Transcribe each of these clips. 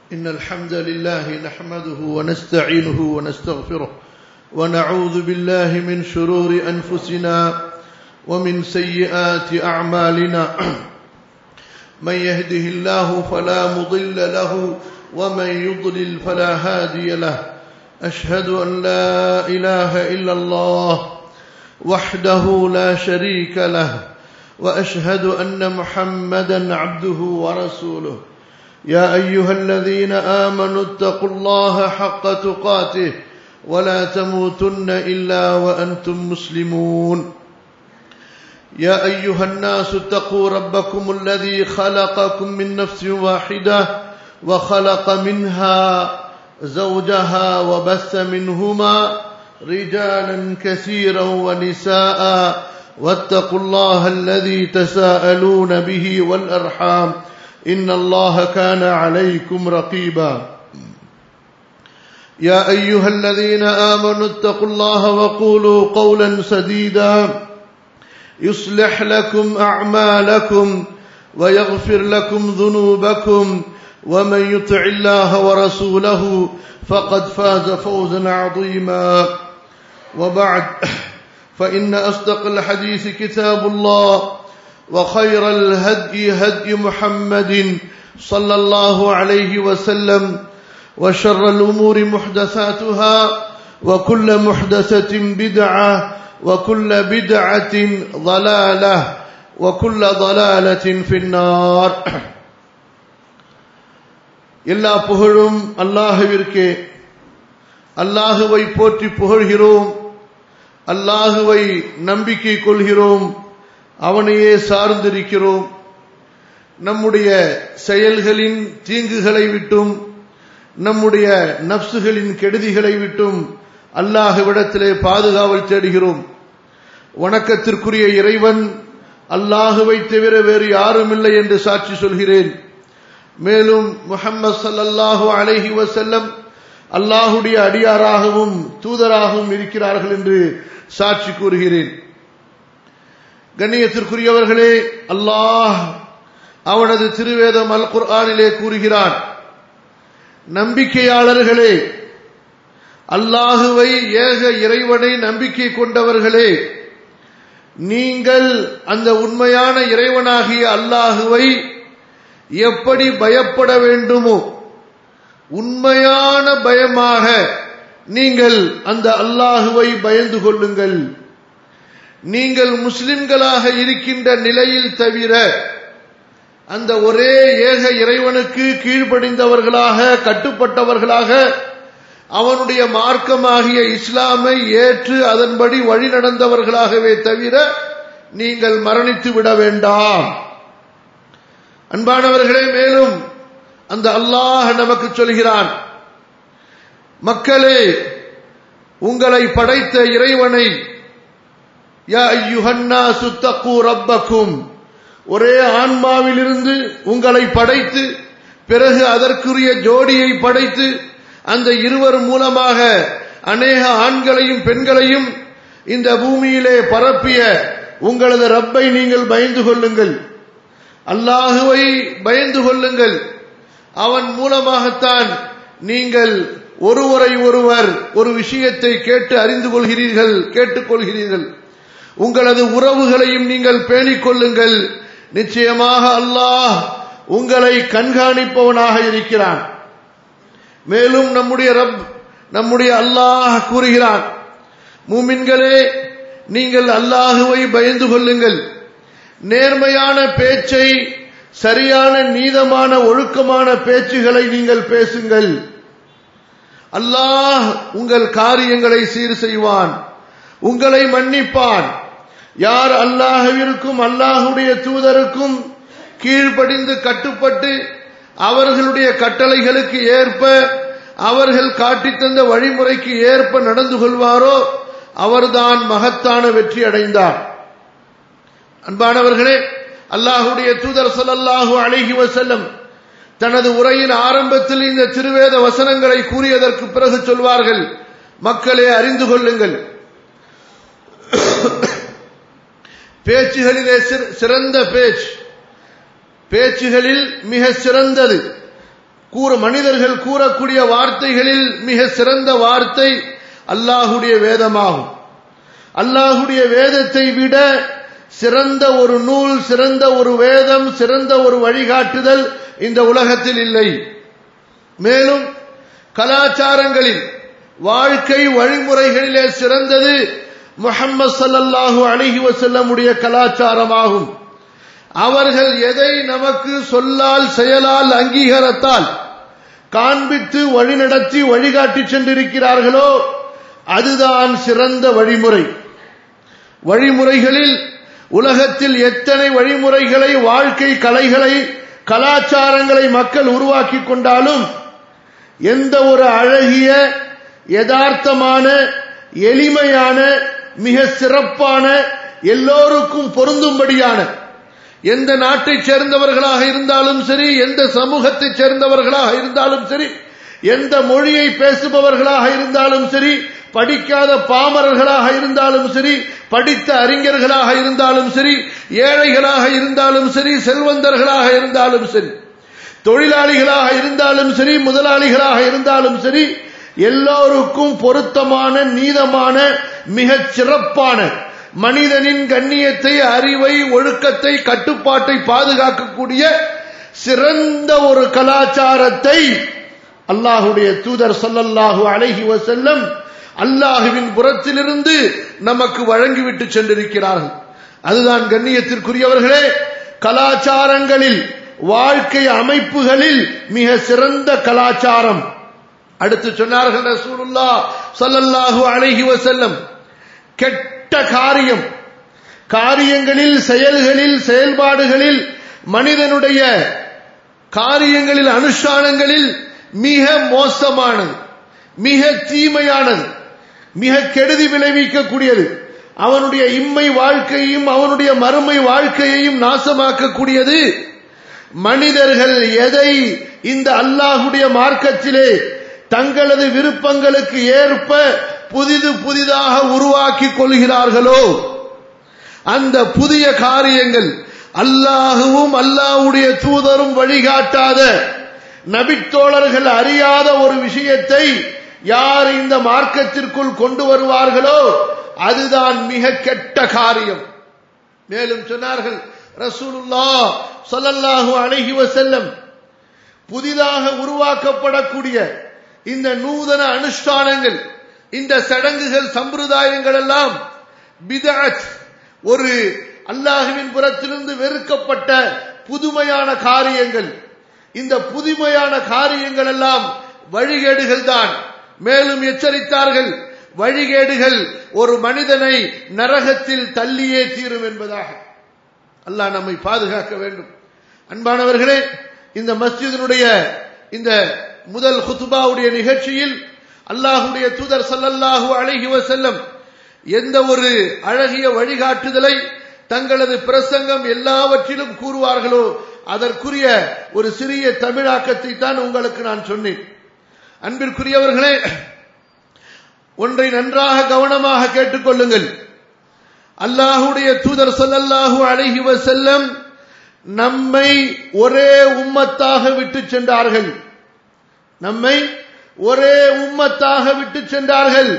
إن الحمد لله نحمده ونستعينه ونستغفره ونعوذ بالله من شرور أنفسنا ومن سيئات أعمالنا من يهده الله فلا مضل له ومن يضلل فلا هادي له أشهد أن لا إله إلا الله وحده لا شريك له وأشهد أن محمدا عبده ورسوله يا أيها الذين آمنوا اتقوا الله حق تقاته ولا تموتن إلا وأنتم مسلمون يا أيها الناس اتقوا ربكم الذي خلقكم من نفس واحدة وخلق منها زوجها وبث منهما رجالا كثيرا ونساء واتقوا الله الذي تساءلون به والأرحام إن الله كان عليكم رقيبا يا أيها الذين آمنوا اتقوا الله وقولوا قولا سديدا يصلح لكم أعمالكم ويغفر لكم ذنوبكم ومن يطع الله ورسوله فقد فاز فوزا عظيما وبعد فإن أصدق الحديث كتاب الله وخير الهدي هدي محمد صلى الله عليه وسلم وشر الأمور محدثاتها وكل محدثة بدعة وكل بدعة ضلالة وكل ضلالة في النار எல்லா புகழும் அல்லாஹுவிற்கே அல்லாஹுவை போற்றி புகழ்கிறோம் அல்லாஹுவை நம்பிக்கை கொள்கிறோம் அவனையே சார்ந்திருக்கிறோம் நம்முடைய செயல்களின் தீங்குகளை விட்டும் நம்முடைய நப்சுகளின் கெடுதிகளை விட்டும் அல்லாஹுவிடத்திலே பாதுகாவல் தேடுகிறோம் வணக்கத்திற்குரிய இறைவன் அல்லாஹுவை தவிர வேறு யாரும் இல்லை என்று சாட்சி சொல்கிறேன் மேலும் முகம்மது சல்லல்லாஹு அலைஹி வசல்லம் அல்லாஹுடைய அடியாராகவும் தூதராகவும் இருக்கிறார்கள் என்று சாட்சி கூறுகிறேன் கண்ணியத்திற்குரியவர்களே அல்லாஹ் அவனது திருவேதம் அல் குர்ஆனிலே கூறுகிறான் நம்பிக்கையாளர்களே அல்லாஹுவை ஏக இறைவனை நம்பிக்கை கொண்டவர்களே நீங்கள் அந்த உண்மையான இறைவனாகிய அல்லாஹுவை எப்படி பயப்பட வேண்டுமோ உண்மையான பயமாக நீங்கள் அந்த அல்லாஹுவை பயந்து கொள்ளுங்கள் நீங்கள் முஸ்லிம்களாக இருக்கின்ற நிலையில் தவிர அந்த ஒரே ஏக இறைவனுக்கு கீழ்ப்படிந்தவர்களாக கட்டுப்பட்டவர்களாக அவனுடைய மார்க்கமாகிய இஸ்லாமை ஏற்று அதன்படி வழி நடந்தவர்களாகவே தவிர நீங்கள் மரணித்து விட வேண்டாம் அன்பானவர்களே மேலும் அந்த அல்லாஹ் நமக்கு சொல்கிறான் மக்களே உங்களை படைத்த இறைவனை ரப்பக்கும் ஒரே ஆன்மாவிலிருந்து உங்களை படைத்து பிறகு அதற்குரிய ஜோடியை படைத்து அந்த இருவர் மூலமாக அநேக ஆண்களையும் பெண்களையும் இந்த பூமியிலே பரப்பிய உங்களது ரப்பை நீங்கள் பயந்து கொள்ளுங்கள் அல்லாஹுவை பயந்து கொள்ளுங்கள் அவன் மூலமாகத்தான் நீங்கள் ஒருவரை ஒருவர் ஒரு விஷயத்தை கேட்டு அறிந்து கொள்கிறீர்கள் கேட்டுக்கொள்கிறீர்கள் உங்களது உறவுகளையும் நீங்கள் பேணிக் கொள்ளுங்கள் நிச்சயமாக அல்லாஹ் உங்களை கண்காணிப்பவனாக இருக்கிறான் மேலும் நம்முடைய ரப் நம்முடைய அல்லாஹ் கூறுகிறான் மூமின்களே நீங்கள் அல்லாஹுவை பயந்து கொள்ளுங்கள் நேர்மையான பேச்சை சரியான நீதமான ஒழுக்கமான பேச்சுகளை நீங்கள் பேசுங்கள் அல்லாஹ் உங்கள் காரியங்களை சீர் செய்வான் உங்களை மன்னிப்பான் யார் அல்லாஹுவிற்கும் அல்லாஹுடைய தூதருக்கும் கீழ்ப்படிந்து கட்டுப்பட்டு அவர்களுடைய கட்டளைகளுக்கு ஏற்ப அவர்கள் காட்டித்தந்த வழிமுறைக்கு ஏற்ப நடந்து கொள்வாரோ அவர்தான் மகத்தான வெற்றி அடைந்தார் அன்பானவர்களே அல்லாஹுடைய தூதர் சொல்லல்லாஹு அழகி வசல்லம் தனது உரையின் ஆரம்பத்தில் இந்த திருவேத வசனங்களை கூறியதற்கு பிறகு சொல்வார்கள் மக்களே அறிந்து கொள்ளுங்கள் பேச்சுகளிலே சிறந்த பேச்சு பேச்சுகளில் மிக சிறந்தது கூற மனிதர்கள் கூறக்கூடிய வார்த்தைகளில் மிக சிறந்த வார்த்தை அல்லாஹுடைய வேதமாகும் அல்லாஹுடைய வேதத்தை விட சிறந்த ஒரு நூல் சிறந்த ஒரு வேதம் சிறந்த ஒரு வழிகாட்டுதல் இந்த உலகத்தில் இல்லை மேலும் கலாச்சாரங்களில் வாழ்க்கை வழிமுறைகளிலே சிறந்தது முஹம்மது சல்லல்லாஹு அலைஹி வஸல்லமுடைய கலாச்சாரமாகும் அவர்கள் எதை நமக்கு சொல்லால் செயலால் அங்கீகாரத்தால் காண்பித்து வழிநடத்தி வழிகாட்டி சென்றிருக்கிறார்களோ அதுதான் சிறந்த வழிமுறை வழிமுறைகளில் உலகத்தில் எத்தனை வழிமுறைகளை வாழ்க்கை கலைகளை கலாச்சாரங்களை மக்கள் உருவாக்கி கொண்டாலும் எந்த ஒரு அழகிய யதார்த்தமான எளிமையான மிக சிறப்பான எல்லோருக்கும் பொருந்தும்படியான எந்த நாட்டைச் சேர்ந்தவர்களாக இருந்தாலும் சரி எந்த சமூகத்தைச் சேர்ந்தவர்களாக இருந்தாலும் சரி எந்த மொழியை பேசுபவர்களாக இருந்தாலும் சரி படிக்காத பாமரர்களாக இருந்தாலும் சரி படித்த அறிஞர்களாக இருந்தாலும் சரி ஏழைகளாக இருந்தாலும் சரி செல்வந்தர்களாக இருந்தாலும் சரி தொழிலாளிகளாக இருந்தாலும் சரி முதலாளிகளாக இருந்தாலும் சரி எல்லோருக்கும் பொருத்தமான நீதமான மிகச் சிறப்பான மனிதனின் கண்ணியத்தை அறிவை ஒழுக்கத்தை கட்டுப்பாட்டை பாதுகாக்கக்கூடிய சிறந்த ஒரு கலாச்சாரத்தை அல்லாஹுடைய தூதர் சொல்லல்லாஹு அழகி வசல்லம் அல்லாஹுவின் புறத்திலிருந்து நமக்கு வழங்கிவிட்டு சென்றிருக்கிறார்கள் அதுதான் கண்ணியத்திற்குரியவர்களே கலாச்சாரங்களில் வாழ்க்கை அமைப்புகளில் மிக சிறந்த கலாச்சாரம் அடுத்து சொன்னார்கள் ரசூலுல்லா சல்லல்லாஹு அலைஹி வசல்லம் கெட்ட காரியம் காரியங்களில் செயல்களில் செயல்பாடுகளில் மனிதனுடைய காரியங்களில் அனுஷ்டானங்களில் மிக மோசமானது மிக தீமையானது மிக கெடுதி விளைவிக்கக்கூடியது அவனுடைய இம்மை வாழ்க்கையையும் அவனுடைய மறுமை வாழ்க்கையையும் நாசமாக்கக்கூடியது மனிதர்கள் எதை இந்த அல்லாஹுடைய மார்க்கத்திலே தங்களது விருப்பங்களுக்கு ஏற்ப புதிது புதிதாக உருவாக்கி கொள்கிறார்களோ அந்த புதிய காரியங்கள் அல்லாஹுவும் அல்லாஹுடைய தூதரும் வழிகாட்டாத நபித்தோழர்கள் அறியாத ஒரு விஷயத்தை யார் இந்த மார்க்கத்திற்குள் கொண்டு வருவார்களோ அதுதான் மிக கெட்ட காரியம் மேலும் சொன்னார்கள் ரசூலுல்லா சொல்லல்லாஹு அழகி வசல்லம் புதிதாக உருவாக்கப்படக்கூடிய இந்த நூதன அனுஷ்டானங்கள் இந்த சடங்குகள் சம்பிரதாயங்கள் எல்லாம் பிதத் ஒரு அல்லாஹுவின் புறத்திலிருந்து வெறுக்கப்பட்ட புதுமையான காரியங்கள் இந்த புதுமையான காரியங்கள் எல்லாம் வழிகேடுகள் தான் மேலும் எச்சரித்தார்கள் வழிகேடுகள் ஒரு மனிதனை நரகத்தில் தள்ளியே தீரும் என்பதாக அல்லாஹ் நம்மை பாதுகாக்க வேண்டும் அன்பானவர்களே இந்த மஸ்ஜிதனுடைய இந்த முதல் ஹுத்துபாவுடைய நிகழ்ச்சியில் அல்லாஹுடைய தூதர் சல்லல்லாஹு அழகி வசல்லம் எந்த ஒரு அழகிய வழிகாட்டுதலை தங்களது பிரசங்கம் எல்லாவற்றிலும் கூறுவார்களோ அதற்குரிய ஒரு சிறிய தமிழாக்கத்தை தான் உங்களுக்கு நான் சொன்னேன் அன்பிற்குரியவர்களே ஒன்றை நன்றாக கவனமாக கேட்டுக்கொள்ளுங்கள் அல்லாஹுடைய தூதர் சொல்லல்லாஹு அழகி செல்லம் நம்மை ஒரே உம்மத்தாக விட்டு சென்றார்கள் நம்மை ஒரே உம்மத்தாக விட்டு சென்றார்கள்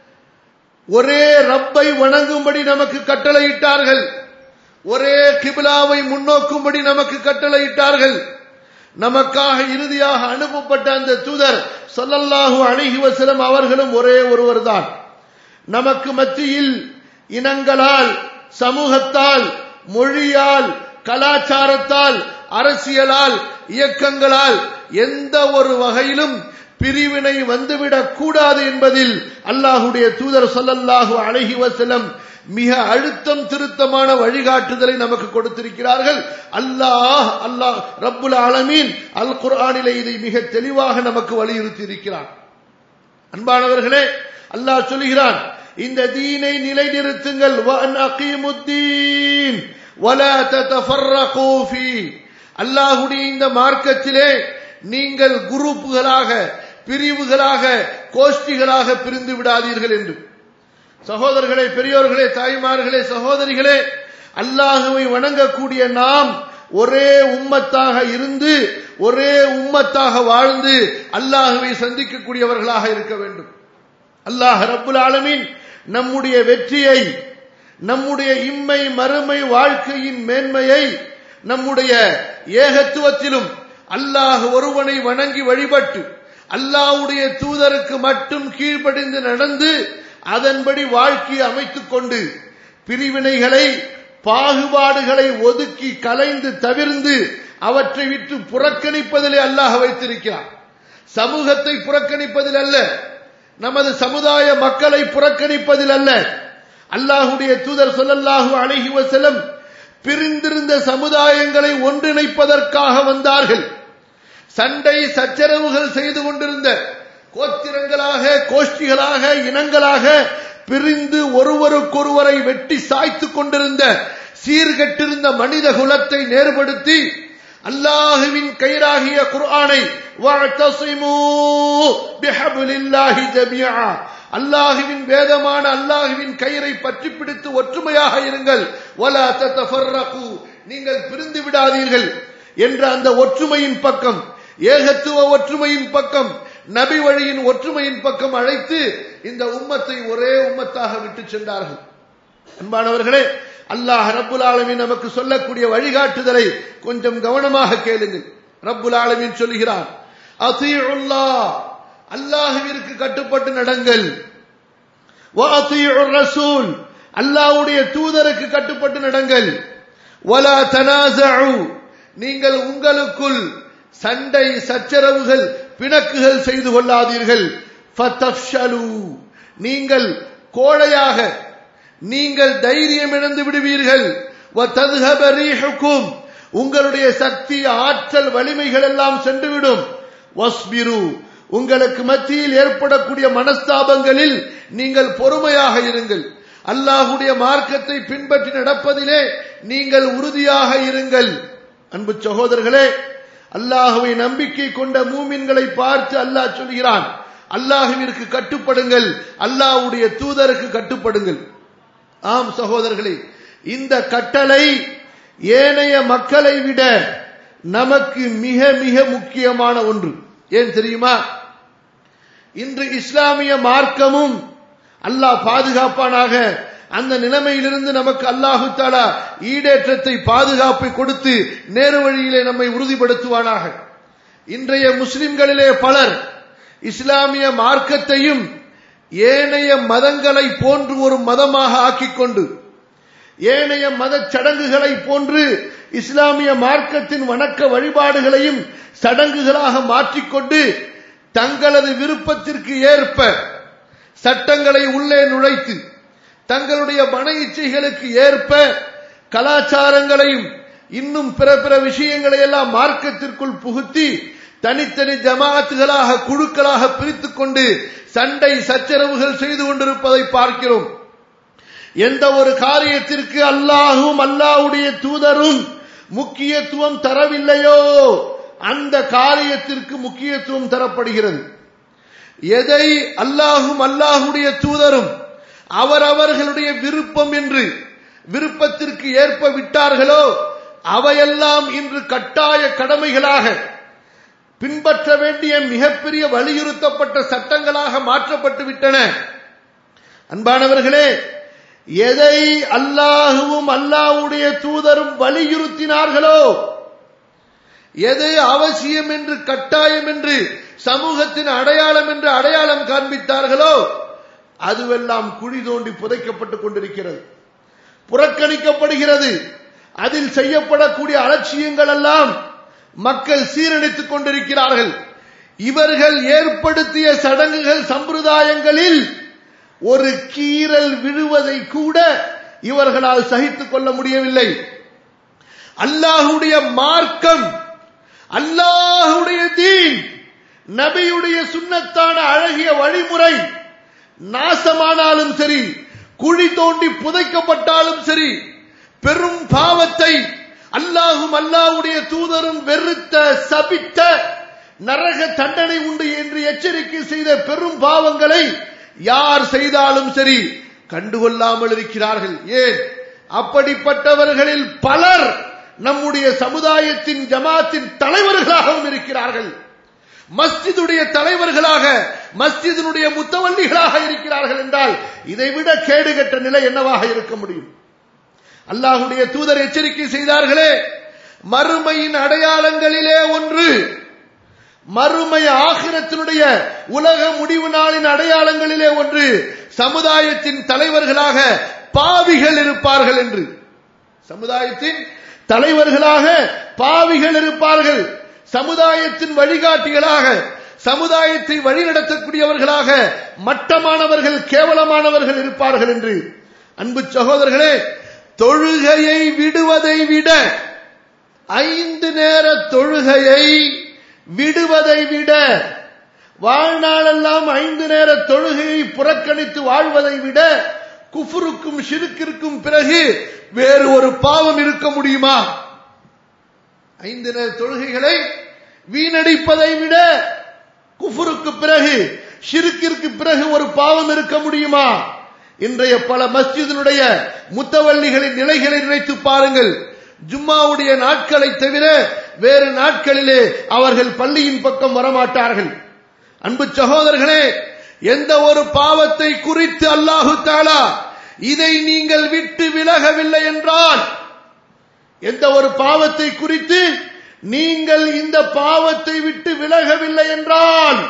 ஒரே ரப்பை வணங்கும்படி நமக்கு கட்டளையிட்டார்கள் ஒரே கிபிலாவை முன்னோக்கும்படி நமக்கு கட்டளையிட்டார்கள் நமக்காக இறுதியாக அனுப்பப்பட்ட அந்த தூதர் சொல்லல்லாஹு அணுகி வசலம் அவர்களும் ஒரே ஒருவர் தான் நமக்கு மத்தியில் இனங்களால் சமூகத்தால் மொழியால் கலாச்சாரத்தால் அரசியலால் இயக்கங்களால் எந்த ஒரு வகையிலும் பிரிவினை வந்துவிடக் கூடாது என்பதில் அல்லாஹுடைய தூதர் சொல்லல்லாஹு அழகி வசலம் மிக அழுத்தம் திருத்தமான வழிகாட்டுதலை நமக்கு கொடுத்திருக்கிறார்கள் அல்லாஹ் அல்லாஹ் ரப்புல் ஆலமீன் அல் குர்ஆனிலே இதை மிக தெளிவாக நமக்கு வலியுறுத்தி இருக்கிறான் அன்பானவர்களே அல்லாஹ் சொல்கிறான் இந்த தீனை நிலைநிறுத்துங்கள் அல்லாஹுடைய இந்த மார்க்கத்திலே நீங்கள் குரூப்புகளாக பிரிவுகளாக கோஷ்டிகளாக பிரிந்து விடாதீர்கள் என்று சகோதரர்களே பெரியோர்களே தாய்மார்களே சகோதரிகளே அல்லாஹுவை வணங்கக்கூடிய நாம் ஒரே உம்மத்தாக இருந்து ஒரே உம்மத்தாக வாழ்ந்து அல்லாஹுவை சந்திக்கக்கூடியவர்களாக இருக்க வேண்டும் அல்லாஹ் ரப்புல் ஆலமீன் நம்முடைய வெற்றியை நம்முடைய இம்மை மறுமை வாழ்க்கையின் மேன்மையை நம்முடைய ஏகத்துவத்திலும் அல்லாஹ் ஒருவனை வணங்கி வழிபட்டு அல்லாஹ்வுடைய தூதருக்கு மட்டும் கீழ்ப்படிந்து நடந்து அதன்படி வாழ்க்கையை அமைத்துக் கொண்டு பிரிவினைகளை பாகுபாடுகளை ஒதுக்கி கலைந்து தவிர்ந்து அவற்றை விட்டு புறக்கணிப்பதிலே அல்லாஹ் வைத்திருக்கிறார் சமூகத்தை புறக்கணிப்பதில் அல்ல நமது சமுதாய மக்களை புறக்கணிப்பதில் அல்ல அல்லாஹுடைய தூதர் சொல்லல்லாஹு அழகி வசலம் பிரிந்திருந்த சமுதாயங்களை ஒன்றிணைப்பதற்காக வந்தார்கள் சண்டை சச்சரவுகள் செய்து கொண்டிருந்த கோத்திரங்களாக கோஷ்டிகளாக இனங்களாக பிரிந்து ஒருவருக்கொருவரை வெட்டி சாய்த்துக் கொண்டிருந்த சீர்கெட்டிருந்த மனித குலத்தை நேர்படுத்தி அல்லாஹுவின் கயிறாகிய குர்ஆனை அல்லாஹுவின் வேதமான அல்லாஹுவின் கயிறை பற்றி பிடித்து ஒற்றுமையாக இருங்கள் நீங்கள் பிரிந்து விடாதீர்கள் என்ற அந்த ஒற்றுமையின் பக்கம் ஏகத்துவ ஒற்றுமையின் பக்கம் நபி வழியின் ஒற்றுமையின் பக்கம் அழைத்து இந்த உம்மத்தை ஒரே உம்மத்தாக விட்டு சென்றார்கள் அன்பானவர்களே அல்லாஹ் ரப்புல் ஆலமின் நமக்கு சொல்லக்கூடிய வழிகாட்டுதலை கொஞ்சம் கவனமாக கேளுங்கள் ரப்புல் ஆலமின் சொல்கிறார் அசீஉல்லா அல்லாஹுவிற்கு கட்டுப்பட்டு நடங்கள் ரசூல் அல்லாஹ்வுடைய தூதருக்கு கட்டுப்பட்டு நடங்கள் வலா தனாசு நீங்கள் உங்களுக்குள் சண்டை சச்சரவுகள் பிணக்குகள் செய்து கொள்ளாதீர்கள் நீங்கள் கோழையாக நீங்கள் தைரியம் இழந்து விடுவீர்கள் உங்களுடைய சக்தி ஆற்றல் வலிமைகள் எல்லாம் சென்றுவிடும் வஸ்பிரு உங்களுக்கு மத்தியில் ஏற்படக்கூடிய மனஸ்தாபங்களில் நீங்கள் பொறுமையாக இருங்கள் அல்லாஹுடைய மார்க்கத்தை பின்பற்றி நடப்பதிலே நீங்கள் உறுதியாக இருங்கள் அன்பு சகோதரர்களே அல்லாஹுவை நம்பிக்கை கொண்ட மூமின்களை பார்த்து அல்லாஹ் சொல்கிறான் அல்லாஹுவிற்கு கட்டுப்படுங்கள் அல்லாஹுடைய தூதருக்கு கட்டுப்படுங்கள் ஆம் சகோதரர்களே இந்த கட்டளை ஏனைய மக்களை விட நமக்கு மிக மிக முக்கியமான ஒன்று ஏன் தெரியுமா இன்று இஸ்லாமிய மார்க்கமும் அல்லாஹ் பாதுகாப்பானாக அந்த நிலைமையிலிருந்து நமக்கு அல்லாஹு தாலா ஈடேற்றத்தை பாதுகாப்பை கொடுத்து நேரு வழியிலே நம்மை உறுதிப்படுத்துவானாக இன்றைய முஸ்லிம்களிலே பலர் இஸ்லாமிய மார்க்கத்தையும் ஏனைய மதங்களை போன்று ஒரு மதமாக ஆக்கிக் கொண்டு ஏனைய மத சடங்குகளை போன்று இஸ்லாமிய மார்க்கத்தின் வணக்க வழிபாடுகளையும் சடங்குகளாக மாற்றிக்கொண்டு தங்களது விருப்பத்திற்கு ஏற்ப சட்டங்களை உள்ளே நுழைத்து தங்களுடைய மன இச்சைகளுக்கு ஏற்ப கலாச்சாரங்களையும் இன்னும் பிற பிற விஷயங்களை எல்லாம் மார்க்கத்திற்குள் புகுத்தி தனித்தனி ஜமாத்துகளாக குழுக்களாக பிரித்துக் கொண்டு சண்டை சச்சரவுகள் செய்து கொண்டிருப்பதை பார்க்கிறோம் எந்த ஒரு காரியத்திற்கு அல்லாஹும் அல்லாஹுடைய தூதரும் முக்கியத்துவம் தரவில்லையோ அந்த காரியத்திற்கு முக்கியத்துவம் தரப்படுகிறது எதை அல்லாஹும் அல்லாஹுடைய தூதரும் அவரவர்களுடைய விருப்பம் என்று விருப்பத்திற்கு ஏற்ப விட்டார்களோ அவையெல்லாம் இன்று கட்டாய கடமைகளாக பின்பற்ற வேண்டிய மிகப்பெரிய வலியுறுத்தப்பட்ட சட்டங்களாக மாற்றப்பட்டு விட்டன அன்பானவர்களே எதை அல்லாஹுவும் அல்லாஹுடைய தூதரும் வலியுறுத்தினார்களோ எது அவசியம் என்று கட்டாயம் என்று சமூகத்தின் அடையாளம் என்று அடையாளம் காண்பித்தார்களோ அதுவெல்லாம் குழி தோண்டி புதைக்கப்பட்டுக் கொண்டிருக்கிறது புறக்கணிக்கப்படுகிறது அதில் செய்யப்படக்கூடிய அலட்சியங்கள் எல்லாம் மக்கள் சீரழித்துக் கொண்டிருக்கிறார்கள் இவர்கள் ஏற்படுத்திய சடங்குகள் சம்பிரதாயங்களில் ஒரு கீறல் விழுவதை கூட இவர்களால் சகித்துக் கொள்ள முடியவில்லை அல்லாஹுடைய மார்க்கம் அல்லாஹுடைய தீன் நபியுடைய சுண்ணத்தான அழகிய வழிமுறை நாசமானாலும் சரி குழி தோண்டி புதைக்கப்பட்டாலும் சரி பெரும் பாவத்தை அல்லாஹும் அல்லாஹுடைய தூதரும் வெறுத்த சபித்த நரக தண்டனை உண்டு என்று எச்சரிக்கை செய்த பெரும் பாவங்களை யார் செய்தாலும் சரி கண்டுகொள்ளாமல் இருக்கிறார்கள் ஏன் அப்படிப்பட்டவர்களில் பலர் நம்முடைய சமுதாயத்தின் ஜமாத்தின் தலைவர்களாகவும் இருக்கிறார்கள் மஸ்ஜிதுடைய தலைவர்களாக மஸ்ஜிதினுடைய முத்தவல்லிகளாக இருக்கிறார்கள் என்றால் இதைவிட கேடுகட்ட நிலை என்னவாக இருக்க முடியும் அல்லாஹுடைய தூதர் எச்சரிக்கை செய்தார்களே மறுமையின் அடையாளங்களிலே ஒன்று மறுமை ஆகிரத்தினுடைய உலக முடிவு நாளின் அடையாளங்களிலே ஒன்று சமுதாயத்தின் தலைவர்களாக பாவிகள் இருப்பார்கள் என்று சமுதாயத்தின் தலைவர்களாக பாவிகள் இருப்பார்கள் சமுதாயத்தின் வழிகாட்டிகளாக சமுதாயத்தை வழிநடத்தக்கூடியவர்களாக மட்டமானவர்கள் கேவலமானவர்கள் இருப்பார்கள் என்று அன்பு சகோதரர்களே தொழுகையை விடுவதை விட ஐந்து நேர தொழுகையை விடுவதை விட வாழ்நாளெல்லாம் ஐந்து நேர தொழுகையை புறக்கணித்து வாழ்வதை விட குஃபுருக்கும் ஷிருக்கிற்கும் பிறகு வேறு ஒரு பாவம் இருக்க முடியுமா ஐந்து நேர தொழுகைகளை வீணடிப்பதை விட குஃபுருக்கு பிறகு ஷிருக்கிற்கு பிறகு ஒரு பாவம் இருக்க முடியுமா இன்றைய பல மஸ்ஜிதினுடைய முத்தவள்ளிகளின் நிலைகளை நினைத்து பாருங்கள் ஜும்மாவுடைய நாட்களை தவிர வேறு நாட்களிலே அவர்கள் பள்ளியின் பக்கம் வரமாட்டார்கள் அன்பு சகோதரர்களே எந்த ஒரு பாவத்தை குறித்து அல்லாஹு தாலா இதை நீங்கள் விட்டு விலகவில்லை என்றால் எந்த ஒரு பாவத்தை குறித்து நீங்கள் இந்த பாவத்தை விட்டு விலகவில்லை என்றால்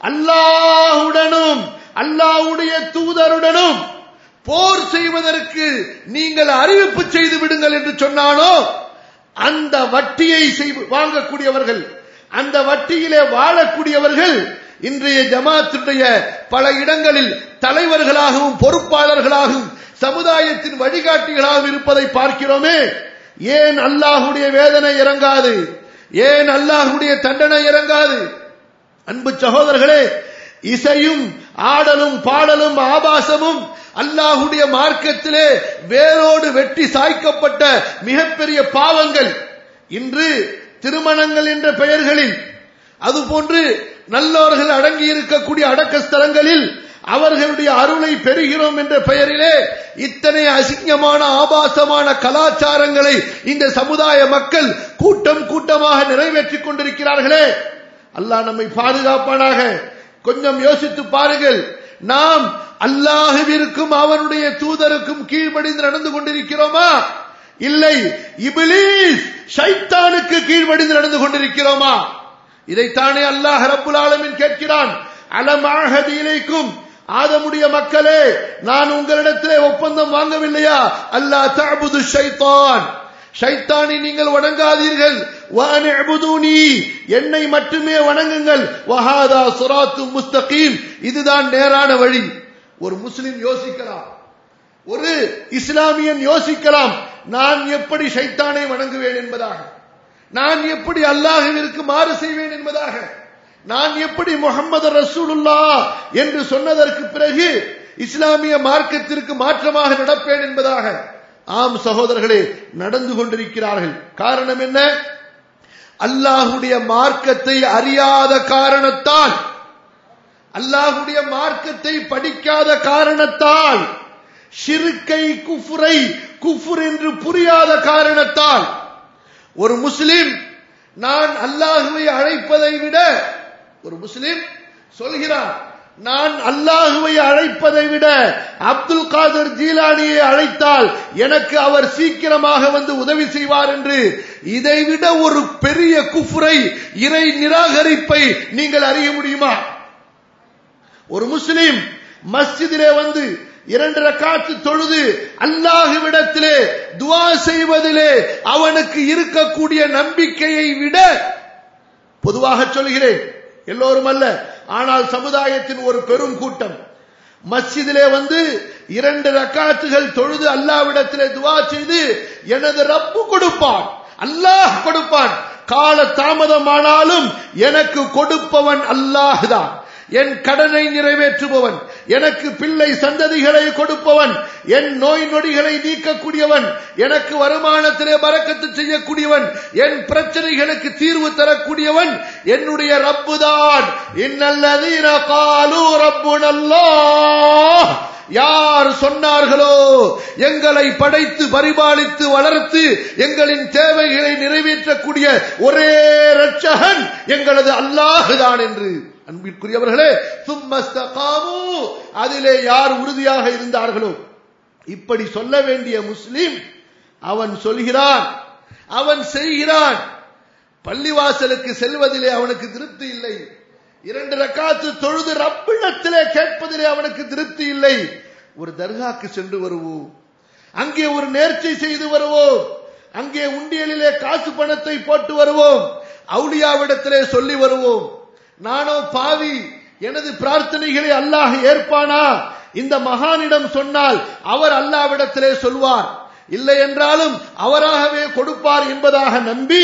அல்லாஹுடனும் அல்லாஹுடைய தூதருடனும் போர் செய்வதற்கு நீங்கள் அறிவிப்பு செய்து விடுங்கள் என்று சொன்னானோ அந்த வட்டியை வாங்கக்கூடியவர்கள் அந்த வட்டியிலே வாழக்கூடியவர்கள் இன்றைய ஜமாத்துடைய பல இடங்களில் தலைவர்களாகவும் பொறுப்பாளர்களாகவும் சமுதாயத்தின் வழிகாட்டிகளாகவும் இருப்பதை பார்க்கிறோமே ஏன் அல்லாஹுடைய வேதனை இறங்காது ஏன் அல்லாஹுடைய தண்டனை இறங்காது அன்பு சகோதரர்களே இசையும் ஆடலும் பாடலும் ஆபாசமும் அல்லாஹுடைய மார்க்கத்திலே வேரோடு வெட்டி சாய்க்கப்பட்ட மிகப்பெரிய பாவங்கள் இன்று திருமணங்கள் என்ற பெயர்களில் அதுபோன்று நல்லோர்கள் அடங்கி இருக்கக்கூடிய அடக்க ஸ்தலங்களில் அவர்களுடைய அருளை பெறுகிறோம் என்ற பெயரிலே இத்தனை அசிங்கமான ஆபாசமான கலாச்சாரங்களை இந்த சமுதாய மக்கள் கூட்டம் கூட்டமாக நிறைவேற்றிக் கொண்டிருக்கிறார்களே அல்லாஹ் நம்மை பாதுகாப்பானாக கொஞ்சம் யோசித்து பாருங்கள் நாம் அல்லாஹுவிற்கும் அவனுடைய தூதருக்கும் கீழ்ப்படிந்து நடந்து கொண்டிருக்கிறோமா இல்லை இபிலீஸ் ஷைத்தானுக்கு கீழ்ப்படிந்து நடந்து கொண்டிருக்கிறோமா இதைத்தானே அல்லாஹ் ரப்புல் ஆலமின் கேட்கிறான் அலமாகதி இலைக்கும் ஆதமுடைய மக்களே நான் உங்களிடத்திலே ஒப்பந்தம் வாங்கவில்லையா அல்லாஹ் தஅபுது ஷைத்தான் ஷைத்தானை நீங்கள் வணங்காதீர்கள் வானஅபுதுனி என்னை மட்டுமே வணங்குங்கள் வஹாதா சிராத்து முஸ்தகீம் இதுதான் நேரான வழி ஒரு முஸ்லிம் யோசிக்கலாம் ஒரு இஸ்லாமியன் யோசிக்கலாம் நான் எப்படி ஷைத்தானை வணங்குவேன் என்பதாக நான் எப்படி அல்லாஹுவிற்கு மாறு செய்வேன் என்பதாக நான் எப்படி முகமது ரசூலுல்லா என்று சொன்னதற்கு பிறகு இஸ்லாமிய மார்க்கத்திற்கு மாற்றமாக நடப்பேன் என்பதாக ஆம் சகோதரர்களே நடந்து கொண்டிருக்கிறார்கள் காரணம் என்ன அல்லாஹுடைய மார்க்கத்தை அறியாத காரணத்தால் அல்லாஹுடைய மார்க்கத்தை படிக்காத காரணத்தால் ஷிருக்கை குஃபுரை குஃபுர் என்று புரியாத காரணத்தால் ஒரு முஸ்லிம் நான் அல்லாஹுவை அழைப்பதை விட ஒரு முஸ்லிம் சொல்கிறான் நான் அல்லாஹுவை அழைப்பதை விட அப்துல் காதர் ஜீலானியை அழைத்தால் எனக்கு அவர் சீக்கிரமாக வந்து உதவி செய்வார் என்று இதைவிட ஒரு பெரிய குஃபுரை இறை நிராகரிப்பை நீங்கள் அறிய முடியுமா ஒரு முஸ்லிம் மஸ்ஜிதிலே வந்து இரண்டு ரக்காத்து தொழுது அல்லாஹுவிடத்திலே துவா செய்வதிலே அவனுக்கு இருக்கக்கூடிய நம்பிக்கையை விட பொதுவாக சொல்கிறேன் எல்லோரும் அல்ல ஆனால் சமுதாயத்தின் ஒரு பெரும் கூட்டம் மஸ்ஜிதிலே வந்து இரண்டு ரக்காத்துகள் தொழுது அல்லாவிடத்திலே துவா செய்து எனது ரப்பு கொடுப்பான் அல்லாஹ் கொடுப்பான் கால தாமதமானாலும் எனக்கு கொடுப்பவன் அல்லாஹ் தான் என் கடனை நிறைவேற்றுபவன் எனக்கு பிள்ளை சந்ததிகளை கொடுப்பவன் என் நோய் நொடிகளை நீக்கக்கூடியவன் எனக்கு வருமானத்திலே பறக்கத்து செய்யக்கூடியவன் என் பிரச்சனைகளுக்கு தீர்வு தரக்கூடியவன் என்னுடைய ரப்பு தான் இன்னல்லதீன காலு ரப்புனல்லாஹ் யார் சொன்னார்களோ எங்களை படைத்து பரிபாலித்து வளர்த்து எங்களின் தேவைகளை நிறைவேற்றக்கூடிய ஒரே ரட்சகன் எங்களது அல்லாஹுதான் என்று அன்பிற்குரியவர்களே சும்மஸ்தகாமு அதிலே யார் உறுதியாக இருந்தார்களோ இப்படி சொல்ல வேண்டிய முஸ்லிம் அவன் சொல்கிறான் அவன் செய்கிறான் பள்ளிவாசலுக்கு செல்வதிலே அவனுக்கு திருப்தி இல்லை இரண்டு ரக்காத்து தொழுது ரப்பிடத்திலே கேட்பதிலே அவனுக்கு திருப்தி இல்லை ஒரு தர்காக்கு சென்று வருவோம் அங்கே ஒரு நேர்ச்சை செய்து வருவோம் அங்கே உண்டியலிலே காசு பணத்தை போட்டு வருவோம் அவுளியாவிடத்திலே சொல்லி வருவோம் நானோ பாவி எனது பிரார்த்தனைகளை அல்லாஹ் ஏற்பானா இந்த மகானிடம் சொன்னால் அவர் அல்லாவிடத்திலே சொல்வார் இல்லை என்றாலும் அவராகவே கொடுப்பார் என்பதாக நம்பி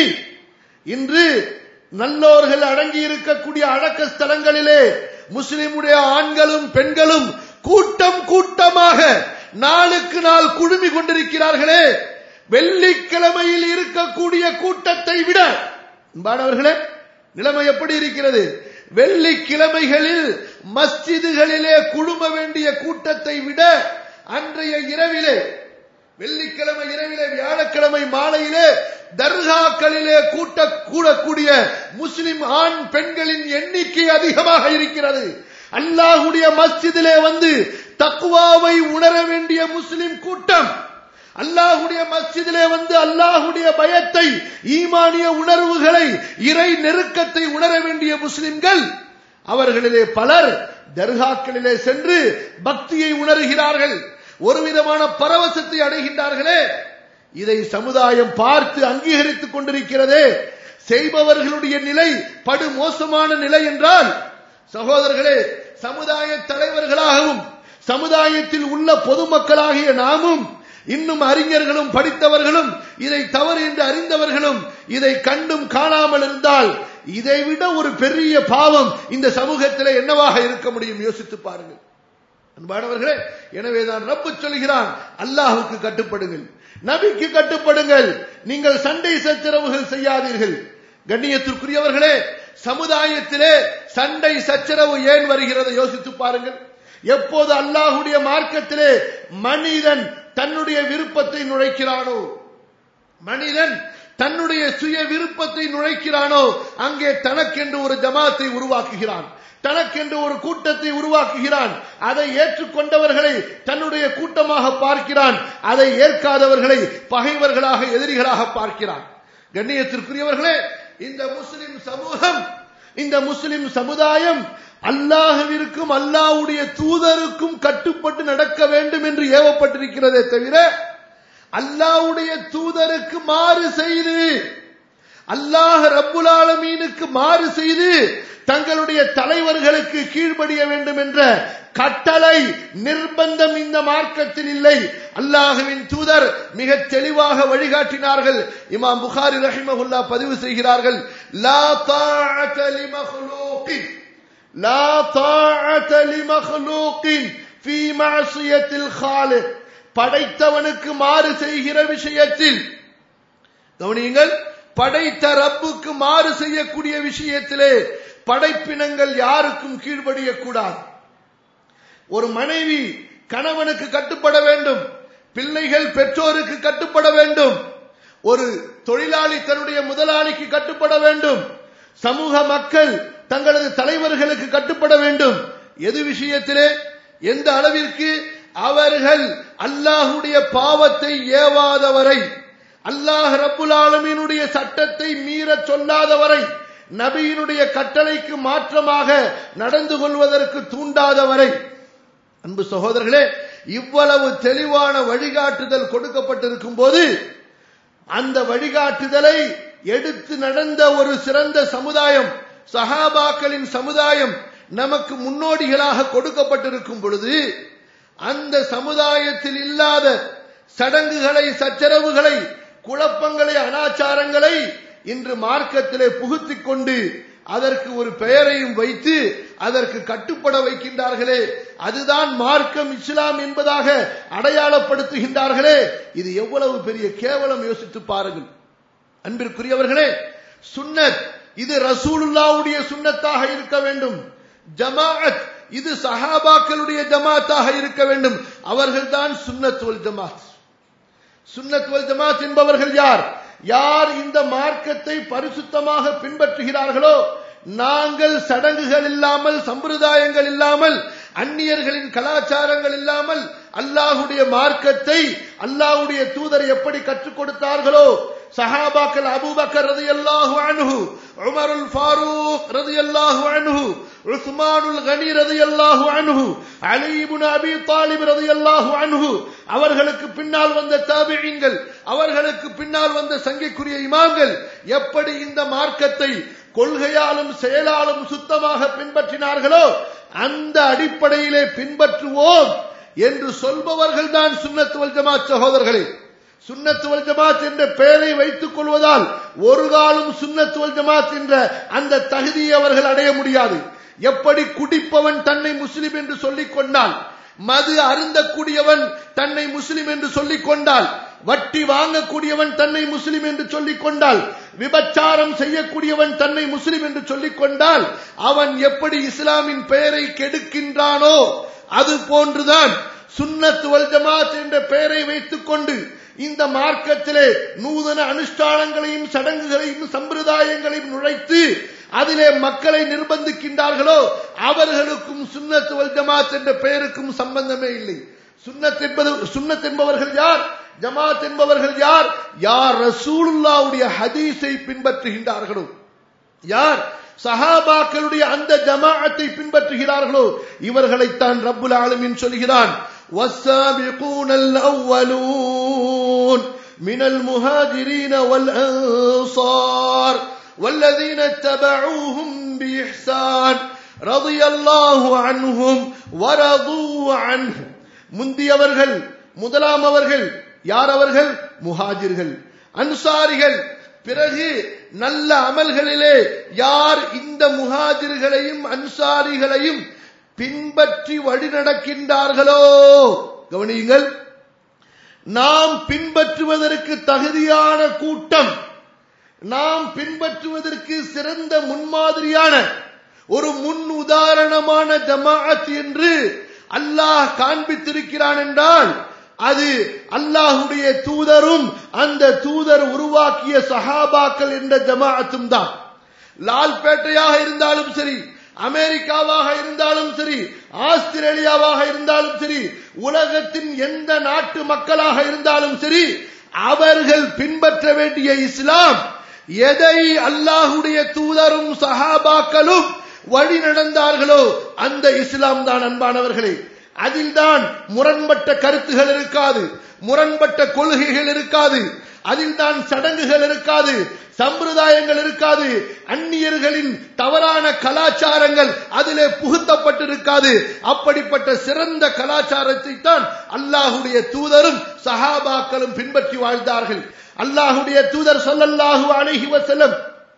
இன்று நல்லோர்கள் அடங்கி இருக்கக்கூடிய அடக்க ஸ்தலங்களிலே முஸ்லிமுடைய ஆண்களும் பெண்களும் கூட்டம் கூட்டமாக நாளுக்கு நாள் குழுமி கொண்டிருக்கிறார்களே வெள்ளிக்கிழமையில் இருக்கக்கூடிய கூட்டத்தை விட அன்பானவர்களே நிலைமை எப்படி இருக்கிறது வெள்ளிக்கிழமைகளில் மஸ்ஜிதுகளிலே குழும வேண்டிய கூட்டத்தை விட அன்றைய இரவிலே வெள்ளிக்கிழமை இரவிலே வியாழக்கிழமை மாலையிலே தர்காக்களிலே கூட்ட கூடக்கூடிய முஸ்லிம் ஆண் பெண்களின் எண்ணிக்கை அதிகமாக இருக்கிறது அல்லாஹுடைய மஸ்ஜிதிலே வந்து தக்குவாவை உணர வேண்டிய முஸ்லிம் கூட்டம் அல்லாஹுடைய மஸ்ஜிதிலே வந்து அல்லாஹுடைய பயத்தை ஈமானிய உணர்வுகளை இறை நெருக்கத்தை உணர வேண்டிய முஸ்லிம்கள் அவர்களிலே பலர் தர்காக்களிலே சென்று பக்தியை உணர்கிறார்கள் ஒரு விதமான பரவசத்தை அடைகின்றார்களே இதை சமுதாயம் பார்த்து அங்கீகரித்துக் கொண்டிருக்கிறதே செய்பவர்களுடைய நிலை படு மோசமான நிலை என்றால் சகோதரர்களே சமுதாய தலைவர்களாகவும் சமுதாயத்தில் உள்ள பொதுமக்களாகிய நாமும் இன்னும் அறிஞர்களும் படித்தவர்களும் இதை தவறு என்று அறிந்தவர்களும் இதை கண்டும் காணாமல் இருந்தால் இதைவிட ஒரு பெரிய பாவம் இந்த சமூகத்தில் என்னவாக இருக்க முடியும் யோசித்து பாருங்கள் அன்பானவர்களே எனவேதான் ரப்பு சொல்கிறான் அல்லாஹுக்கு கட்டுப்படுங்கள் நபிக்கு கட்டுப்படுங்கள் நீங்கள் சண்டை சச்சரவுகள் செய்யாதீர்கள் கண்ணியத்திற்குரியவர்களே சமுதாயத்திலே சண்டை சச்சரவு ஏன் வருகிறது யோசித்து பாருங்கள் எப்போது அல்லாஹுடைய மார்க்கத்திலே மனிதன் தன்னுடைய விருப்பத்தை நுழைக்கிறானோ மனிதன் தன்னுடைய சுய விருப்பத்தை நுழைக்கிறானோ அங்கே தனக்கென்று ஒரு ஜமாத்தை உருவாக்குகிறான் தனக்கென்று ஒரு கூட்டத்தை உருவாக்குகிறான் அதை ஏற்றுக்கொண்டவர்களை தன்னுடைய கூட்டமாக பார்க்கிறான் அதை ஏற்காதவர்களை பகைவர்களாக எதிரிகளாக பார்க்கிறான் கண்ணியத்திற்குரியவர்களே இந்த முஸ்லிம் சமூகம் இந்த முஸ்லிம் சமுதாயம் அல்லாஹுவிற்கும் அல்லாஹ்வுடைய தூதருக்கும் கட்டுப்பட்டு நடக்க வேண்டும் என்று ஏவப்பட்டிருக்கிறதே தவிர அல்லாஹ்வுடைய தூதருக்கு மாறு செய்து அல்லாஹ் ரப்புல் ஆலமீனுக்கு மாறு செய்து தங்களுடைய தலைவர்களுக்கு கீழ்ப்படிய வேண்டும் என்ற கட்டளை நிர்பந்தம் இந்த மார்க்கத்தில் இல்லை அல்லாஹுவின் தூதர் மிக தெளிவாக வழிகாட்டினார்கள் இமாம் புகாரி ரஹிமஹுல்லா பதிவு செய்கிறார்கள் லா தாஅத லிமக்லூகின் லா தாஅத லிமக்லூகின் ஃபீ மஅசியத்தில் காலிக் படைத்தவனுக்கு மாறு செய்கிற விஷயத்தில் கவனியுங்கள் படைத்த ரப்புக்கு மாறு செய்யக்கூடிய விஷயத்திலே படைப்பினங்கள் யாருக்கும் கீழ்ப்படியக்கூடாது ஒரு மனைவி கணவனுக்கு கட்டுப்பட வேண்டும் பிள்ளைகள் பெற்றோருக்கு கட்டுப்பட வேண்டும் ஒரு தொழிலாளி தன்னுடைய முதலாளிக்கு கட்டுப்பட வேண்டும் சமூக மக்கள் தங்களது தலைவர்களுக்கு கட்டுப்பட வேண்டும் எது விஷயத்திலே எந்த அளவிற்கு அவர்கள் அல்லாஹுடைய பாவத்தை ஏவாதவரை அல்லாஹ் ரப்புல் ஆலமீனுடைய சட்டத்தை மீறச் சொல்லாதவரை நபியினுடைய கட்டளைக்கு மாற்றமாக நடந்து கொள்வதற்கு தூண்டாதவரை அன்பு சகோதரர்களே இவ்வளவு தெளிவான வழிகாட்டுதல் கொடுக்கப்பட்டிருக்கும் போது அந்த வழிகாட்டுதலை எடுத்து நடந்த ஒரு சிறந்த சமுதாயம் சஹாபாக்களின் சமுதாயம் நமக்கு முன்னோடிகளாக கொடுக்கப்பட்டிருக்கும் பொழுது அந்த சமுதாயத்தில் இல்லாத சடங்குகளை சச்சரவுகளை குழப்பங்களை அனாச்சாரங்களை இன்று மார்க்கத்திலே புகுத்திக் கொண்டு அதற்கு ஒரு பெயரையும் வைத்து அதற்கு கட்டுப்பட வைக்கின்றார்களே அதுதான் மார்க்கம் இஸ்லாம் என்பதாக அடையாளப்படுத்துகின்றார்களே இது எவ்வளவு பெரிய கேவலம் யோசித்து பாருங்கள் அன்பிற்குரியவர்களே சுன்னத் இது ரசூலுல்லாவுடைய சுன்னத்தாக இருக்க வேண்டும் ஜமாஅத் இது சஹாபாக்களுடைய ஜமாத்தாக இருக்க வேண்டும் அவர்கள்தான் சுன்னத் வல் ஜமாத் சுன்னத் வல் ஜமாத் என்பவர்கள் யார் யார் இந்த மார்க்கத்தை பரிசுத்தமாக பின்பற்றுகிறார்களோ நாங்கள் சடங்குகள் இல்லாமல் சம்பிரதாயங்கள் இல்லாமல் அந்நியர்களின் கலாச்சாரங்கள் இல்லாமல் அல்லாஹுடைய மார்க்கத்தை அல்லாஹுடைய தூதர் எப்படி கற்றுக் கொடுத்தார்களோ சஹாபாக்கள் அபூபக்கர் ரதியல்லாஹு அன்ஹு உமருல் ஃபாரூக் ரதியல்லாஹு அன்ஹு உஸ்மானுல் கனி ரதியல்லாஹு அன்ஹு அலி இப்னு அபி தாலிப் ரதியல்லாஹு அன்ஹு அவர்களுக்கு பின்னால் வந்த தாபிஈன்கள் அவர்களுக்கு பின்னால் வந்த சங்கைக்குரிய இமாம்கள் எப்படி இந்த மார்க்கத்தை கொள்கையாலும் செயலாலும் சுத்தமாக பின்பற்றினார்களோ அந்த அடிப்படையிலே பின்பற்றுவோம் என்று சொல்பவர்கள் தான் சுன்னத் வல் ஜமாத் சகோதரர்களே சுன்னத் வல் ஜமாத் என்ற பெயரை வைத்துக் கொள்வதால் ஒரு காலம் சுன்னத் வல் ஜமாத் என்ற அந்த தகுதியை அவர்கள் அடைய முடியாது எப்படி குடிப்பவன் தன்னை முஸ்லிம் என்று சொல்லிக் கொண்டால் மது அருந்தக்கூடியவன் தன்னை முஸ்லிம் என்று சொல்லிக் கொண்டால் வட்டி வாங்கக்கூடியவன் தன்னை முஸ்லிம் என்று சொல்லிக் கொண்டால் விபச்சாரம் செய்யக்கூடியவன் தன்னை முஸ்லிம் என்று சொல்லிக் கொண்டால் அவன் எப்படி இஸ்லாமின் பெயரை கெடுக்கின்றானோ அது போன்றுதான் சுன்னத் வல் ஜமாத் என்ற பெயரை வைத்துக் கொண்டு இந்த மார்க்கத்திலே நூதன அனுஷ்டானங்களையும் சடங்குகளையும் சம்பிரதாயங்களையும் நுழைத்து அதிலே மக்களை நிர்பந்திக்கின்றார்களோ அவர்களுக்கும் சுன்னத் வல் ஜமாத் என்ற பெயருக்கும் சம்பந்தமே இல்லை சுன்னத் என்பது சுன்னத் என்பவர்கள் யார் ஜமாத் என்பவர்கள் யார் யார் ரசூலுல்லாவுடைய ஹதீஸை பின்பற்றுகின்றார்களோ யார் சஹாபாக்களுடைய அந்த ஜமாஅத்தை பின்பற்றுகிறார்களோ இவர்களைத்தான் ரப்புல் ஆலமீன் சொல்கிறான் والسابقون الأولون من المهاجرين والأنصار والذين اتبعوهم بإحسان رضي الله عنهم ورضوا عنه முந்தியவர்கள் முதலாம் அவர்கள் யார் அவர்கள் முஹாஜிர்கள் அன்சாரிகள் பிறகு நல்ல அமல்களிலே யார் இந்த முஹாஜிர்களையும் அன்சாரிகளையும் பின்பற்றி வழிநடக்கின்றார்களோ கவனியுங்கள் நாம் பின்பற்றுவதற்கு தகுதியான கூட்டம் நாம் பின்பற்றுவதற்கு சிறந்த முன்மாதிரியான ஒரு முன் உதாரணமான ஜமாஅத் என்று அல்லாஹ் காண்பித்திருக்கிறான் என்றால் அது அல்லாஹுடைய தூதரும் அந்த தூதர் உருவாக்கிய சஹாபாக்கள் என்ற ஜமாஅத்தும் தான் லால்பேட்டையாக இருந்தாலும் சரி அமெரிக்காவாக இருந்தாலும் சரி ஆஸ்திரேலியாவாக இருந்தாலும் சரி உலகத்தின் எந்த நாட்டு மக்களாக இருந்தாலும் சரி அவர்கள் பின்பற்ற வேண்டிய இஸ்லாம் எதை அல்லாஹுடைய தூதரும் சஹாபாக்களும் வழி நடந்தார்களோ அந்த இஸ்லாம் தான் அன்பானவர்களே அதில்தான் முரண்பட்ட கருத்துகள் இருக்காது முரண்பட்ட கொள்கைகள் இருக்காது அதில் தான் சடங்குகள் இருக்காது சம்பிரதாயங்கள் இருக்காது அந்நியர்களின் தவறான கலாச்சாரங்கள் அதிலே புகுத்தப்பட்டிருக்காது அப்படிப்பட்ட சிறந்த கலாச்சாரத்தை தான் அல்லாஹுடைய தூதரும் சஹாபாக்களும் பின்பற்றி வாழ்ந்தார்கள் அல்லாஹுடைய தூதர் சொல்லல்லாஹு அலைஹி வஸல்லம்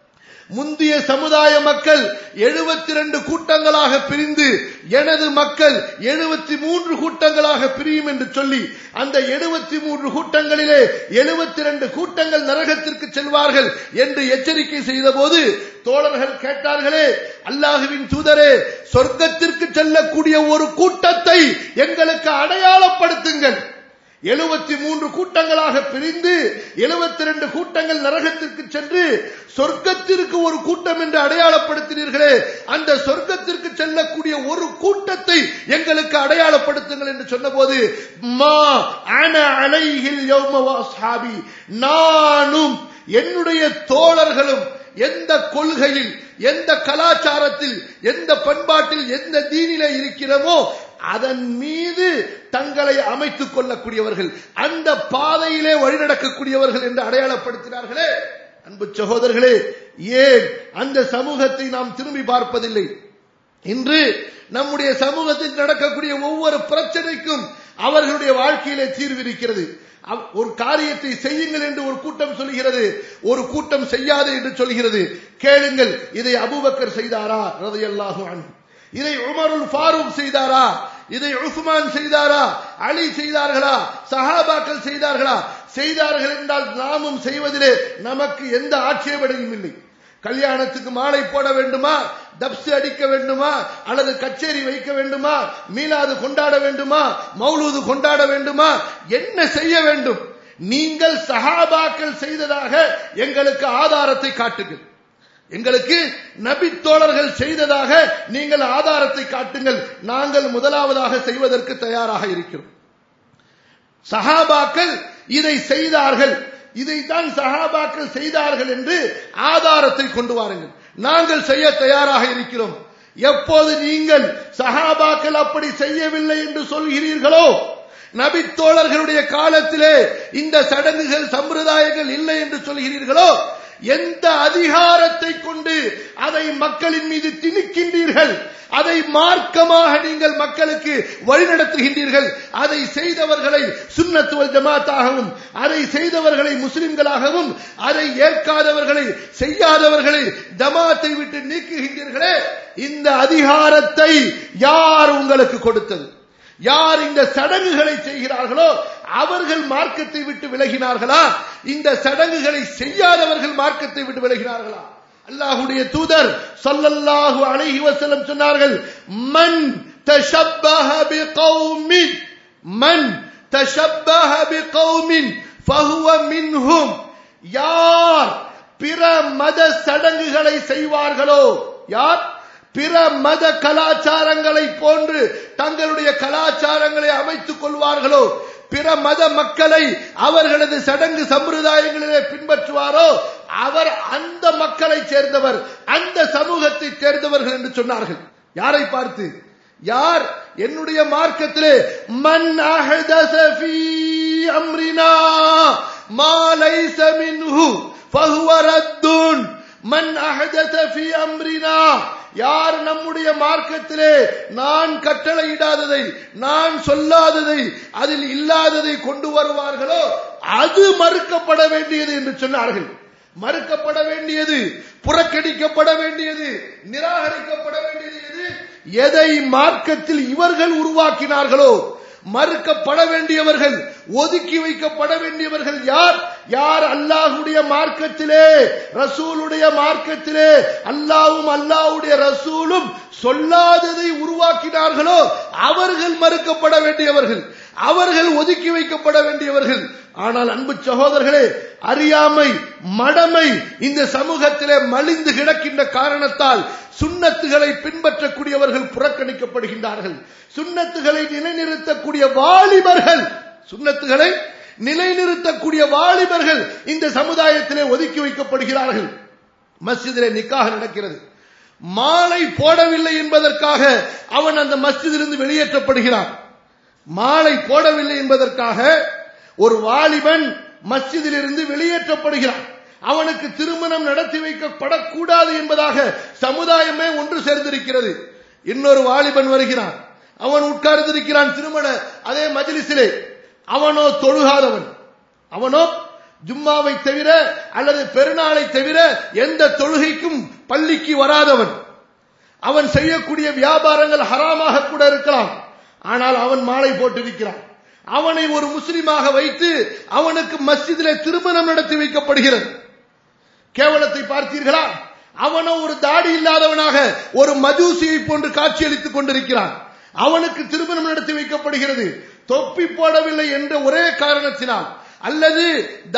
முந்திய சமுதாய மக்கள் எழுபத்தி ரெண்டு கூட்டங்களாக பிரிந்து எனது மக்கள் எழுபத்தி மூன்று கூட்டங்களாக பிரியும் என்று சொல்லி அந்த எழுபத்தி மூன்று கூட்டங்களிலே எழுபத்தி ரெண்டு கூட்டங்கள் நரகத்திற்கு செல்வார்கள் என்று எச்சரிக்கை செய்த போது தோழர்கள் கேட்டார்களே அல்லாஹுவின் தூதரே சொர்க்கத்திற்கு செல்லக்கூடிய ஒரு கூட்டத்தை எங்களுக்கு அடையாளப்படுத்துங்கள் எழுபத்தி மூன்று கூட்டங்களாக பிரிந்து எழுபத்தி ரெண்டு கூட்டங்கள் நரகத்திற்கு சென்று சொர்க்கத்திற்கு ஒரு கூட்டம் என்று அடையாளப்படுத்தினீர்களே அந்த சொர்க்கத்திற்கு செல்லக்கூடிய ஒரு கூட்டத்தை எங்களுக்கு அடையாளப்படுத்துங்கள் என்று சொன்னபோது மா அன அலைஹில் யௌம வஸ்ஹாபி நானும் என்னுடைய தோழர்களும் எந்த கொள்கையில் எந்த கலாச்சாரத்தில் எந்த பண்பாட்டில் எந்த தீனிலே இருக்கிறோமோ அதன் மீது தங்களை அமைத்துக் கொள்ளக்கூடியவர்கள் அந்த பாதையிலே வழிநடக்கக்கூடியவர்கள் என்று அடையாளப்படுத்தினார்களே அன்பு சகோதரர்களே ஏன் அந்த சமூகத்தை நாம் திரும்பி பார்ப்பதில்லை இன்று நம்முடைய சமூகத்தில் நடக்கக்கூடிய ஒவ்வொரு பிரச்சனைக்கும் அவர்களுடைய வாழ்க்கையிலே தீர்வு இருக்கிறது ஒரு காரியத்தை செய்யுங்கள் என்று ஒரு கூட்டம் சொல்கிறது ஒரு கூட்டம் செய்யாது என்று சொல்கிறது கேளுங்கள் இதை அபுபக்கர் செய்தாரா ரதையல்லாஹு அன்ஹு இதை உமருல் ஃபாரூக் செய்தாரா இதை உஸ்மான் செய்தாரா அலி செய்தார்களா சஹாபாக்கள் செய்தார்களா செய்தார்கள் என்றால் நாமும் செய்வதிலே நமக்கு எந்த ஆட்சேபனையும் இல்லை கல்யாணத்துக்கு மாலை போட வேண்டுமா தப்ஸ் அடிக்க வேண்டுமா அல்லது கச்சேரி வைக்க வேண்டுமா மீலாது கொண்டாட வேண்டுமா மௌலூது கொண்டாட வேண்டுமா என்ன செய்ய வேண்டும் நீங்கள் சஹாபாக்கள் செய்ததாக எங்களுக்கு ஆதாரத்தை காட்டுங்கள் எங்களுக்கு நபி தோழர்கள் செய்ததாக நீங்கள் ஆதாரத்தை காட்டுங்கள் நாங்கள் முதலாவதாக செய்வதற்கு தயாராக இருக்கிறோம் சஹாபாக்கள் இதை செய்தார்கள் இதைத்தான் சஹாபாக்கள் செய்தார்கள் என்று ஆதாரத்தை கொண்டு வாருங்கள் நாங்கள் செய்ய தயாராக இருக்கிறோம் எப்போது நீங்கள் சஹாபாக்கள் அப்படி செய்யவில்லை என்று சொல்கிறீர்களோ நபி தோழர்களுடைய காலத்திலே இந்த சடங்குகள் சம்பிரதாயங்கள் இல்லை என்று சொல்கிறீர்களோ எந்த அதிகாரத்தை கொண்டு அதை மக்களின் மீது திணிக்கின்றீர்கள் அதை மார்க்கமாக நீங்கள் மக்களுக்கு வழிநடத்துகின்றீர்கள் அதை செய்தவர்களை சுண்ணத்துவல் ஜமாத்தாகவும் அதை செய்தவர்களை முஸ்லிம்களாகவும் அதை ஏற்காதவர்களை செய்யாதவர்களை ஜமாத்தை விட்டு நீக்குகின்றீர்களே இந்த அதிகாரத்தை யார் உங்களுக்கு கொடுத்தது யார் இந்த சடங்குகளை செய்கிறார்களோ அவர்கள் மார்க்கத்தை விட்டு விலகினார்களா இந்த சடங்குகளை செய்யாதவர்கள் மார்க்கத்தை விட்டு விலகினார்களா அல்லாஹுடைய தூதர் சொல்லல்லாஹு அலைஹி வஸல்லம் சொன்னார்கள் மன் தஷப்பஹ பிகௌமின் மன் தஷப்பஹ பிகௌமின் ஃபஹுவ மின்ஹும் யார் பிற மத சடங்குகளை செய்வார்களோ யார் பிற மத கலாச்சாரங்களை போன்று தங்களுடைய கலாச்சாரங்களை அமைத்துக் கொள்வார்களோ பிற மத மக்களை அவர்களது சடங்கு சம்பிரதாயங்களிலே பின்பற்றுவாரோ அவர் அந்த மக்களை சேர்ந்தவர் அந்த சமூகத்தை சேர்ந்தவர்கள் என்று சொன்னார்கள் யாரை பார்த்து யார் என்னுடைய மார்க்கத்திலே மன் அஹதஸ ஃபீ அம்ரினா மா லைஸ மின்ஹு ஃபஹுவ ரத்துன் மன் அஹதஸ ஃபீ அம்ரினா யார் நம்முடைய மார்க்கத்திலே நான் கட்டளையிடாததை நான் சொல்லாததை அதில் இல்லாததை கொண்டு வருவார்களோ அது மறுக்கப்பட வேண்டியது என்று சொன்னார்கள் மறுக்கப்பட வேண்டியது புறக்கணிக்கப்பட வேண்டியது நிராகரிக்கப்பட வேண்டியது எது எதை மார்க்கத்தில் இவர்கள் உருவாக்கினார்களோ மறுக்கப்பட வேண்டியவர்கள் ஒதுக்கி வைக்கப்பட வேண்டியவர்கள் யார் யார் அல்லாஹுடைய மார்க்கத்திலே ரசூலுடைய மார்க்கத்திலே அல்லாவும் அல்லாஹுடைய ரசூலும் சொல்லாததை உருவாக்கினார்களோ அவர்கள் மறுக்கப்பட வேண்டியவர்கள் அவர்கள் ஒதுக்கி வைக்கப்பட வேண்டியவர்கள் ஆனால் அன்பு சகோதரர்களே அறியாமை மடமை இந்த சமூகத்திலே மலிந்து கிடக்கின்ற காரணத்தால் சுண்ணத்துகளை பின்பற்றக்கூடியவர்கள் புறக்கணிக்கப்படுகின்றார்கள் சுண்ணத்துகளை நிலைநிறுத்தக்கூடிய வாலிபர்கள் சுண்ணத்துகளை நிலைநிறுத்தக்கூடிய வாலிபர்கள் இந்த சமுதாயத்திலே ஒதுக்கி வைக்கப்படுகிறார்கள் மஸ்ஜிதிலே நிக்காக நடக்கிறது மாலை போடவில்லை என்பதற்காக அவன் அந்த மஸ்ஜிதிலிருந்து வெளியேற்றப்படுகிறான் மாலை போடவில்லை என்பதற்காக ஒரு வாலிபன் மஸ்ஜிதிலிருந்து வெளியேற்றப்படுகிறான் அவனுக்கு திருமணம் நடத்தி வைக்கப்படக்கூடாது என்பதாக சமுதாயமே ஒன்று சேர்ந்திருக்கிறது இன்னொரு வாலிபன் வருகிறான் அவன் உட்கார்ந்திருக்கிறான் திருமண அதே மஜிலிசிலே அவனோ தொழுகாதவன் அவனோ ஜும்மாவை தவிர அல்லது பெருநாளை தவிர எந்த தொழுகைக்கும் பள்ளிக்கு வராதவன் அவன் செய்யக்கூடிய வியாபாரங்கள் ஹராமாக கூட இருக்கலாம் ஆனால் அவன் மாலை போட்டிருக்கிறான் அவனை ஒரு முஸ்லிமாக வைத்து அவனுக்கு மஸ்ஜிதிலே திருமணம் நடத்தி வைக்கப்படுகிறது கேவலத்தை பார்த்தீர்களா அவனோ ஒரு தாடி இல்லாதவனாக ஒரு மஜூசியை போன்று காட்சியளித்துக் கொண்டிருக்கிறான் அவனுக்கு திருமணம் நடத்தி வைக்கப்படுகிறது தொப்பி போடவில்லை என்ற ஒரே காரணத்தினால் அல்லது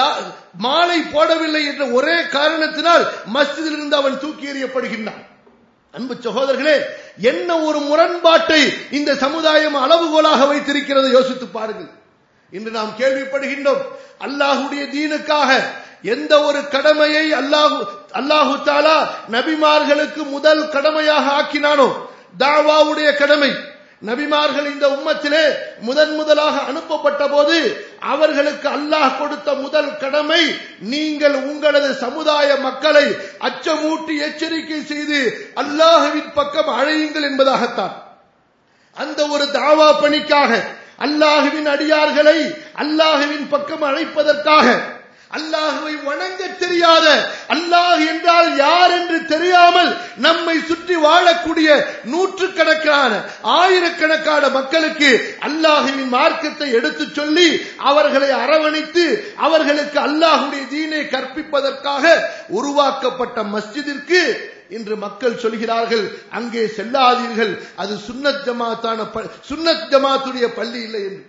மாலை போடவில்லை என்ற ஒரே காரணத்தினால் மஸ்ஜிதில் இருந்து அவன் தூக்கி எறியப்படுகின்றான் அன்பு சகோதரர்களே என்ன ஒரு முரண்பாட்டை இந்த சமுதாயம் அளவுகோலாக வைத்திருக்கிறது யோசித்து பாருங்கள் இன்று நாம் கேள்விப்படுகின்றோம் அல்லாஹுடைய தீனுக்காக எந்த ஒரு கடமையை அல்லாஹு அல்லாஹு தாலா நபிமார்களுக்கு முதல் கடமையாக ஆக்கினானோ தாவாவுடைய கடமை நபிமார்கள் இந்த உம்மத்திலே முதன் முதலாக அனுப்பப்பட்ட போது அவர்களுக்கு அல்லாஹ் கொடுத்த முதல் கடமை நீங்கள் உங்களது சமுதாய மக்களை அச்சமூட்டி எச்சரிக்கை செய்து அல்லாஹுவின் பக்கம் அழையுங்கள் என்பதாகத்தான் அந்த ஒரு தாவா பணிக்காக அல்லாஹுவின் அடியார்களை அல்லாஹுவின் பக்கம் அழைப்பதற்காக அல்லாஹுவை வணங்க தெரியாத அல்லாஹ் என்றால் யார் என்று தெரியாமல் நம்மை சுற்றி வாழக்கூடிய நூற்றுக்கணக்கான ஆயிரக்கணக்கான மக்களுக்கு அல்லாஹுவின் மார்க்கத்தை எடுத்துச் சொல்லி அவர்களை அரவணைத்து அவர்களுக்கு அல்லாஹுடைய தீனை கற்பிப்பதற்காக உருவாக்கப்பட்ட மஸ்ஜிதிற்கு இன்று மக்கள் சொல்கிறார்கள் அங்கே செல்லாதீர்கள் அது சுன்னத் ஜமாத்தான ப- சுன்னத் ஜமாத்துடைய பள்ளி இல்லை என்று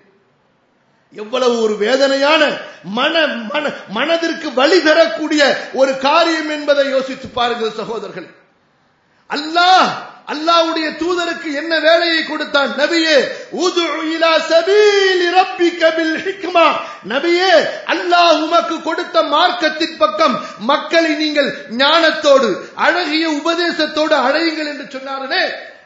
எவ்வளவு ஒரு வேதனையான மன மன மனதிற்கு வழி தரக்கூடிய ஒரு காரியம் என்பதை யோசித்து பாருங்கள் சகோதரர்கள் அல்லாஹ் அல்லாஹ்வுடைய தூதருக்கு என்ன வேலையை கொடுத்தான் நபியே உது இலா சபீலி ரப்பிக பில் ஹிக்மா நபியே அல்லாஹ் உமக்கு கொடுத்த மார்க்கத்தின் பக்கம் மக்களை நீங்கள் ஞானத்தோடு அழகிய உபதேசத்தோடு அழையுங்கள் என்று சொன்னாரே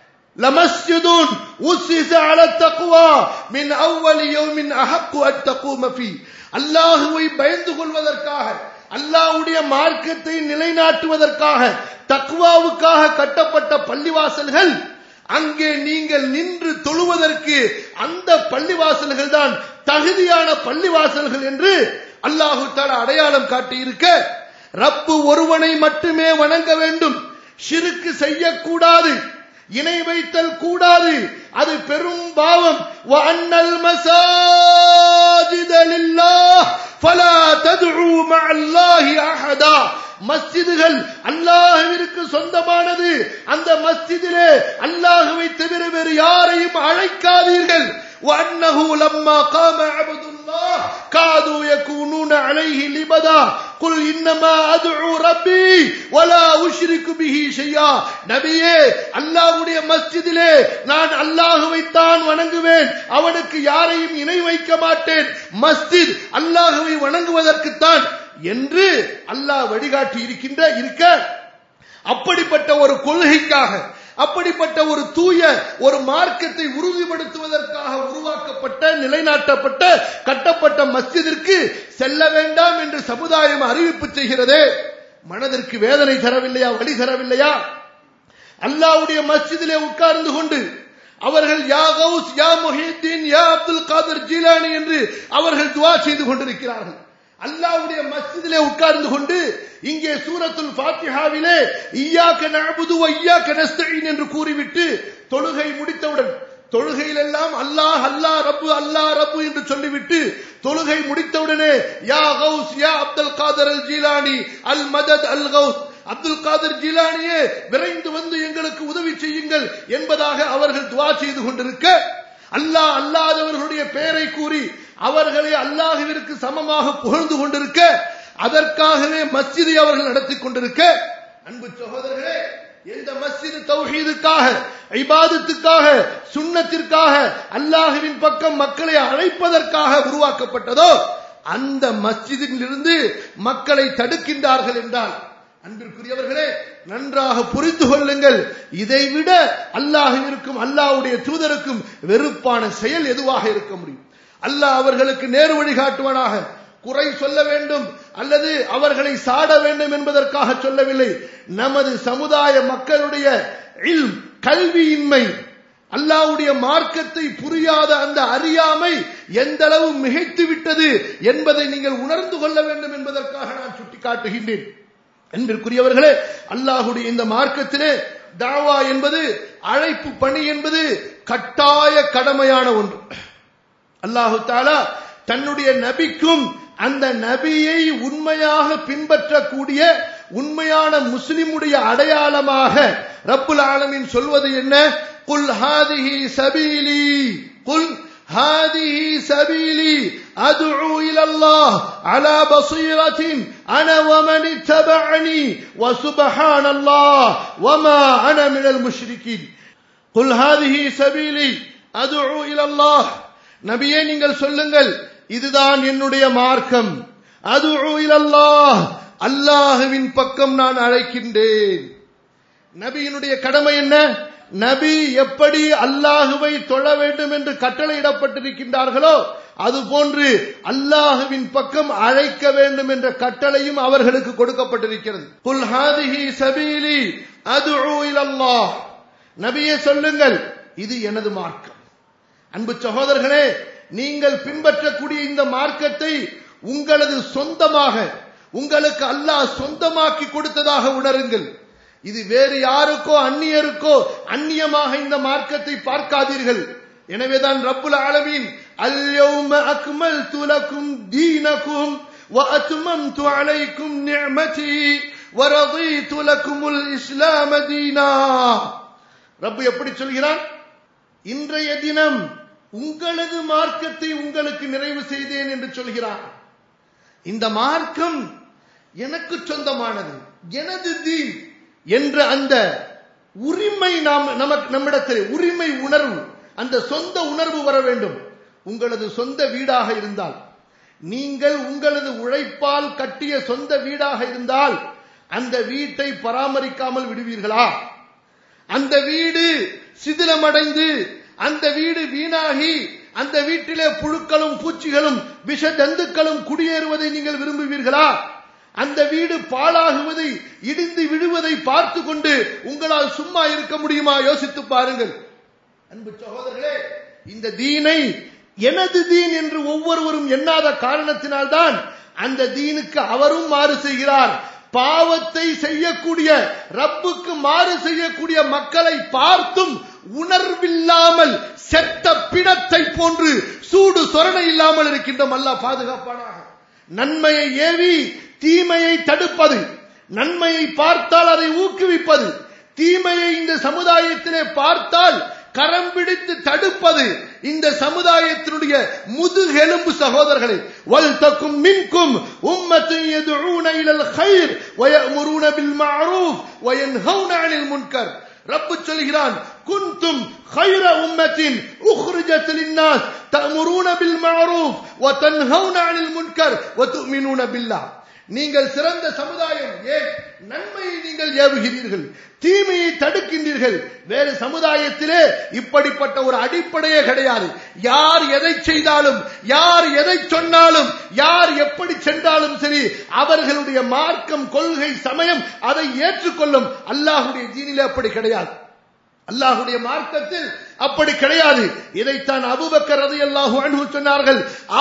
لمسجد أسس على التقوى من أول يوم أحق أن تقوم فيه அல்லாஹுவை பயந்து கொள்வதற்காக அல்லாஹ்வுடைய மார்க்கத்தை நிலைநாட்டுவதற்காக தக்வாவுக்காக கட்டப்பட்ட பள்ளிவாசல்கள் அங்கே நீங்கள் நின்று தொழுவதற்கு அந்த பள்ளிவாசல்கள் தான் தகுதியான பள்ளிவாசல்கள் என்று அல்லாஹு தாலா அடையாளம் காட்டியிருக்க ரப்பு ஒருவனை மட்டுமே வணங்க வேண்டும் ஷிருக்கு செய்யக்கூடாது இணை வைத்தல் கூடாது அது பெரும் பாவம் وَأَنَّ الْمَسَاجِدَ لِلَّهِ فَلَا تَدْعُوا مَعَ اللَّهِ أَحَدًا மஸ்ஜிதுகள் அல்லாஹ்விற்கு சொந்தமானது அந்த மஸ்ஜிதிலே அல்லாஹ்வை தவிர வேறு யாரையும் அழைக்காதீர்கள் وأنه لما قام عبد الله كادوا يكونون عليه لبدا قل إنما أدعو ربي ولا أشرك به شيئا நபியே அல்லாஹ்வுடைய மஸ்ஜிதிலே நான் அல்லாஹ்வை தான் வணங்குவேன் அவனுக்கு யாரையும் இணை வைக்க மாட்டேன் மஸ்ஜித் அல்லாஹ்வை வணங்குவதற்குத்தான் என்று அல்லாஹ் வழிகாட்டி இருக்கின்ற இருக்க அப்படிப்பட்ட ஒரு கொள்கைக்காக அப்படிப்பட்ட ஒரு தூய ஒரு மார்க்கத்தை உறுதிப்படுத்துவதற்காக உருவாக்கப்பட்ட நிலைநாட்டப்பட்ட கட்டப்பட்ட மஸ்ஜிதிற்கு செல்ல வேண்டாம் என்று சமுதாயம் அறிவிப்பு செய்கிறதே மனதிற்கு வேதனை தரவில்லையா வழி தரவில்லையா அல்லாஹ்வுடைய மஸ்ஜிதிலே உட்கார்ந்து கொண்டு அவர்கள் யா கௌஸ் யா முஹித்தீன் யா அப்துல் காதர் ஜீலானி என்று அவர்கள் துவா செய்து கொண்டிருக்கிறார்கள் அல்லாஹ்வுடைய மஸ்ஜிதிலே உட்கார்ந்து கொண்டு இங்கே சூரத்துல் ஃபாத்திஹாவிலே இய்யாக்க நஅபுது வ இய்யாக்க நஸ்தஈன் என்று கூறிவிட்டு தொழுகை முடித்தவுடன் தொழுகையிலெல்லாம் அல்லாஹ் அல்லாஹ் ரப்பு அல்லாஹ் ரப்பு என்று சொல்லிவிட்டு தொழுகை முடித்தவுடனே யா கௌஸ் யா அப்துல் காதர் அல் ஜீலானி அல் மதத் அல் கௌஸ் அப்துல் காதர் ஜீலானியே விரைந்து வந்து எங்களுக்கு உதவி செய்யுங்கள் என்பதாக அவர்கள் துவா செய்து கொண்டிருக்க அல்லாஹ் அல்லாதவர்களுடைய பெயரை கூறி அவர்களை அல்லாஹுவிற்கு சமமாக புகழ்ந்து கொண்டிருக்க அதற்காகவே மஸ்ஜிதை அவர்கள் நடத்தி கொண்டிருக்க அன்பு சகோதரர்களே எந்த மஸ்ஜிது தௌஹீதுக்காக இபாதத்துக்காக சுன்னத்திற்காக அல்லாஹுவின் பக்கம் மக்களை அழைப்பதற்காக உருவாக்கப்பட்டதோ அந்த மஸ்ஜிதிலிருந்து மக்களை தடுக்கின்றார்கள் என்றால் அன்பிற்குரியவர்களே நன்றாக புரிந்து கொள்ளுங்கள் இதைவிட அல்லாஹுவிற்கும் அல்லாஹ்வுடைய தூதருக்கும் வெறுப்பான செயல் எதுவாக இருக்க முடியும் அல்லாஹ் அவர்களுக்கு நேரு வழி காட்டுவானாக குறை சொல்ல வேண்டும் அல்லது அவர்களை சாட வேண்டும் என்பதற்காக சொல்லவில்லை நமது சமுதாய மக்களுடைய இல்ம், கல்வியின்மை அல்லாஹ்வுடைய மார்க்கத்தை புரியாத அந்த அறியாமை எந்த அளவு மிகைத்து விட்டது என்பதை நீங்கள் உணர்ந்து கொள்ள வேண்டும் என்பதற்காக நான் சுட்டிக்காட்டுகின்றேன் அன்பிற்குரியவர்களே அல்லாஹுடைய இந்த மார்க்கத்திலே தாவா என்பது அழைப்பு பணி என்பது கட்டாய கடமையான ஒன்று அல்லாஹு தாலா தன்னுடைய நபிக்கும் அந்த நபியை உண்மையாக பின்பற்றக்கூடிய உண்மையான முஸ்லிமுடைய அடையாளமாக ரப்புல் ஆலமீன் சொல்வது என்ன குல் ஹாதிஹி சபீலி குல் هذه سبيلي أدعو إلى الله على بصيرة أنا ومن اتبعني وسبحان الله وما أنا من المشركين قل هذه سبيلي أدعو إلى الله நபியே நீங்கள் சொல்லுங்கள் இதுதான் என்னுடைய மார்க்கம் அது இலல்லாஹ் அல்லாஹுவின் பக்கம் நான் அழைக்கின்றேன் நபியினுடைய கடமை என்ன நபி எப்படி அல்லாஹுவை தொழ வேண்டும் என்று கட்டளையிடப்பட்டிருக்கின்றார்களோ அதுபோன்று அல்லாஹுவின் பக்கம் அழைக்க வேண்டும் என்ற கட்டளையும் அவர்களுக்கு கொடுக்கப்பட்டிருக்கிறது குல் ஹாதிஹி சபீலி அதுஉ இலல்லாஹ் நபியே சொல்லுங்கள் இது எனது மார்க்கம் அன்பு சகோதரர்களே நீங்கள் பின்பற்றக்கூடிய இந்த மார்க்கத்தை உங்களது சொந்தமாக உங்களுக்கு அல்லாஹ் சொந்தமாக்கி கொடுத்ததாக உணருங்கள் இது வேறு யாருக்கோ அந்நியருக்கோ அந்நியமாக இந்த மார்க்கத்தை பார்க்காதீர்கள் எனவேதான் ரப்புல் ஆலமீன் அல்யௌம அக்மல்து லக்கும் தீனக்கும் وأتممت عليكم نعمتي ورضيت لكم الإسلام دينا ரப்பு எப்படி சொல்கிறான் இன்றைய தினம் உங்களது மார்க்கத்தை உங்களுக்கு நிறைவு செய்தேன் என்று சொல்கிறான் இந்த மார்க்கம் எனக்கு சொந்தமானது எனது தீன் என்ற அந்த உரிமை நாம் நமக்கு நம்மிடத்தில் உரிமை உணர்வு அந்த சொந்த உணர்வு வர வேண்டும் உங்களது சொந்த வீடாக இருந்தால் நீங்கள் உங்களது உழைப்பால் கட்டிய சொந்த வீடாக இருந்தால் அந்த வீட்டை பராமரிக்காமல் விடுவீர்களா அந்த வீடு சிதிலமடைந்து அந்த வீடு வீணாகி அந்த வீட்டிலே புழுக்களும் பூச்சிகளும் விஷ ஜந்துக்களும் குடியேறுவதை நீங்கள் விரும்புவீர்களா அந்த வீடு பாழாகுவதை இடிந்து விழுவதை பார்த்து கொண்டு உங்களால் சும்மா இருக்க முடியுமா யோசித்து பாருங்கள் அன்பு சகோதரர்களே இந்த தீனை எனது தீன் என்று ஒவ்வொருவரும் எண்ணாத காரணத்தினால்தான் அந்த தீனுக்கு அவரும் மாறு செய்கிறார் பாவத்தை செய்யக்கூடிய ரப்புக்கு மாறு செய்யக்கூடிய மக்களை பார்த்தும் உணர்வில்லாமல் செத்த பிணத்தை போன்று சூடு சொரணை இல்லாமல் இருக்கின்றோம் அல்ல பாதுகாப்பானாக நன்மையை ஏவி தீமையை தடுப்பது நன்மையை பார்த்தால் அதை ஊக்குவிப்பது தீமையை இந்த சமுதாயத்திலே பார்த்தால் கரம் பிடித்து தடுப்பது இந்த சமுதாயத்தினுடைய முதுகெலும்பு சகோதரர்களே வல் தக்கும் மின்கும் உம்மத்தின் يدعون الى الخير ويأمرون بالمعروف وينهون عن المنكر ரப்பு சொல்கிறான் குந்தும் خير امه اخرجت للناس تأمرون بالمعروف وتنهون عن المنكر وتؤمنون بالله நீங்கள் சிறந்த சமுதாயம் ஏன் நன்மையை நீங்கள் ஏவுகிறீர்கள் தீமையை தடுக்கின்றீர்கள் வேறு சமுதாயத்திலே இப்படிப்பட்ட ஒரு அடிப்படையே கிடையாது யார் எதை செய்தாலும் யார் எதை சொன்னாலும் யார் எப்படி சென்றாலும் சரி அவர்களுடைய மார்க்கம் கொள்கை சமயம் அதை ஏற்றுக்கொள்ளும் அல்லாஹுடைய ஜீனிலே அப்படி கிடையாது அல்லாஹுடைய மார்க்கத்தில் அப்படி கிடையாது இதைத்தான் அபுபக்கர் ரதி அல்லாஹு அன்ஹு சொன்னார்கள்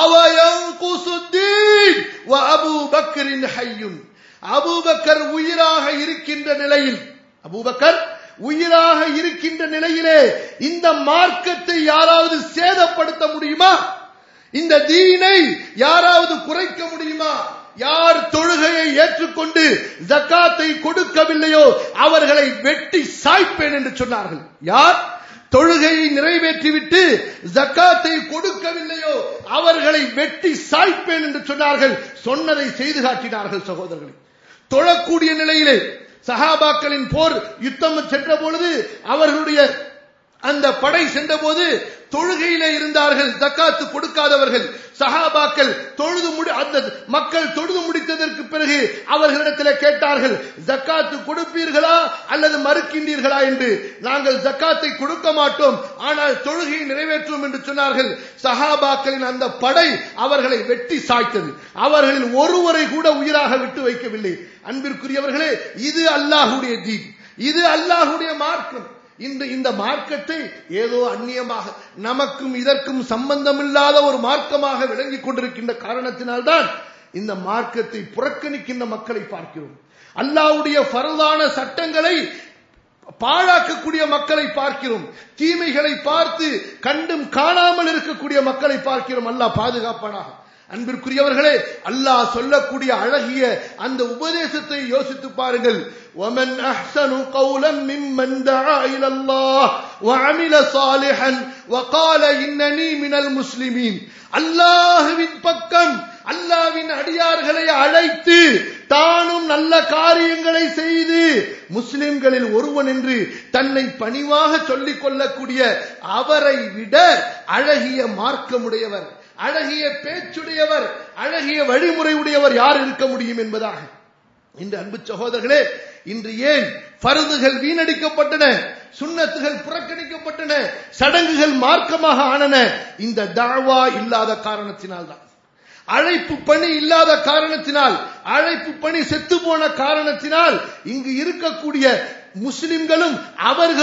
அவயங்குசுத்தீன் வ அபூபக்கரின் ஹய்யுன் அபூபக்கர் உயிராக இருக்கின்ற நிலையில் அபூபக்கர் உயிராக இருக்கின்ற நிலையிலே இந்த மார்க்கத்தை யாராவது சேதப்படுத்த முடியுமா இந்த தீனை யாராவது குறைக்க முடியுமா யார் தொழுகையை ஏற்றுக்கொண்டு ஜக்காத்தை கொடுக்கவில்லையோ அவர்களை வெட்டி சாய்ப்பேன் என்று சொன்னார்கள் யார் தொழுகையை நிறைவேற்றிவிட்டு ஜக்காத்தை கொடுக்கவில்லையோ அவர்களை வெட்டி சாய்ப்பேன் என்று சொன்னார்கள் சொன்னதை செய்து காட்டினார்கள் சகோதரர்களே தொழக்கூடிய நிலையிலே சஹாபாக்களின் போர் யுத்தம் சென்ற பொழுது அவர்களுடைய அந்த படை சென்ற போது தொழுகையிலே இருந்தார்கள் ஜக்காத்து கொடுக்காதவர்கள் சஹாபாக்கள் தொழுது முடி அந்த மக்கள் தொழுது முடித்ததற்கு பிறகு அவர்களிடத்தில் கேட்டார்கள் ஜக்காத்து கொடுப்பீர்களா அல்லது மறுக்கின்றீர்களா என்று நாங்கள் ஜக்காத்தை கொடுக்க மாட்டோம் ஆனால் தொழுகையை நிறைவேற்றுவோம் என்று சொன்னார்கள் சஹாபாக்களின் அந்த படை அவர்களை வெட்டி சாய்த்தது அவர்களில் ஒருவரை கூட உயிராக விட்டு வைக்கவில்லை அன்பிற்குரியவர்களே இது அல்லாஹுடைய தீன் இது அல்லாஹுடைய மார்க்கம் இந்த இந்த மார்க்கத்தை ஏதோ அந்நியமாக நமக்கும் இதற்கும் சம்பந்தமில்லாத ஒரு மார்க்கமாக விளங்கிக் கொண்டிருக்கின்ற காரணத்தினால்தான் இந்த மார்க்கத்தை புறக்கணிக்கின்ற மக்களை பார்க்கிறோம் அல்லாவுடைய பரதான சட்டங்களை பாழாக்கக்கூடிய மக்களை பார்க்கிறோம் தீமைகளை பார்த்து கண்டும் காணாமல் இருக்கக்கூடிய மக்களை பார்க்கிறோம் அல்லாஹ் பாதுகாப்பானாக அன்பிற்குரியவர்களே அல்லாஹ் சொல்லக்கூடிய அழகிய அந்த உபதேசத்தை யோசித்து பாருங்கள் ومن احسن قولا ممن دعا الى الله وعمل صالحا وقال انني من المسلمين அல்லாஹ்வின் பக்கம் அல்லாவின் அடியார்களை அழைத்து தானும் நல்ல காரியங்களை செய்து முஸ்லிம்களில் ஒருவன் என்று தன்னை பணிவாக சொல்லிக் கொள்ளக்கூடிய அவரை விட அழகிய மார்க்கமுடையவர் அழகிய பேச்சுடையவர் அழகிய வழிமுறை உடையவர் யார் இருக்க முடியும் என்பதாக இன்று அன்பு சகோதரர்களே இன்று ஏன் பருதுகள் வீணடிக்கப்பட்டன சுண்ணத்துகள் புறக்கணிக்கப்பட்டன சடங்குகள் மார்க்கமாக ஆனன இந்த தாவா இல்லாத காரணத்தினால்தான் அழைப்பு பணி இல்லாத காரணத்தினால் அழைப்பு பணி செத்து போன காரணத்தினால் இங்கு இருக்கக்கூடிய முஸ்லிம்களும் அவர்களும்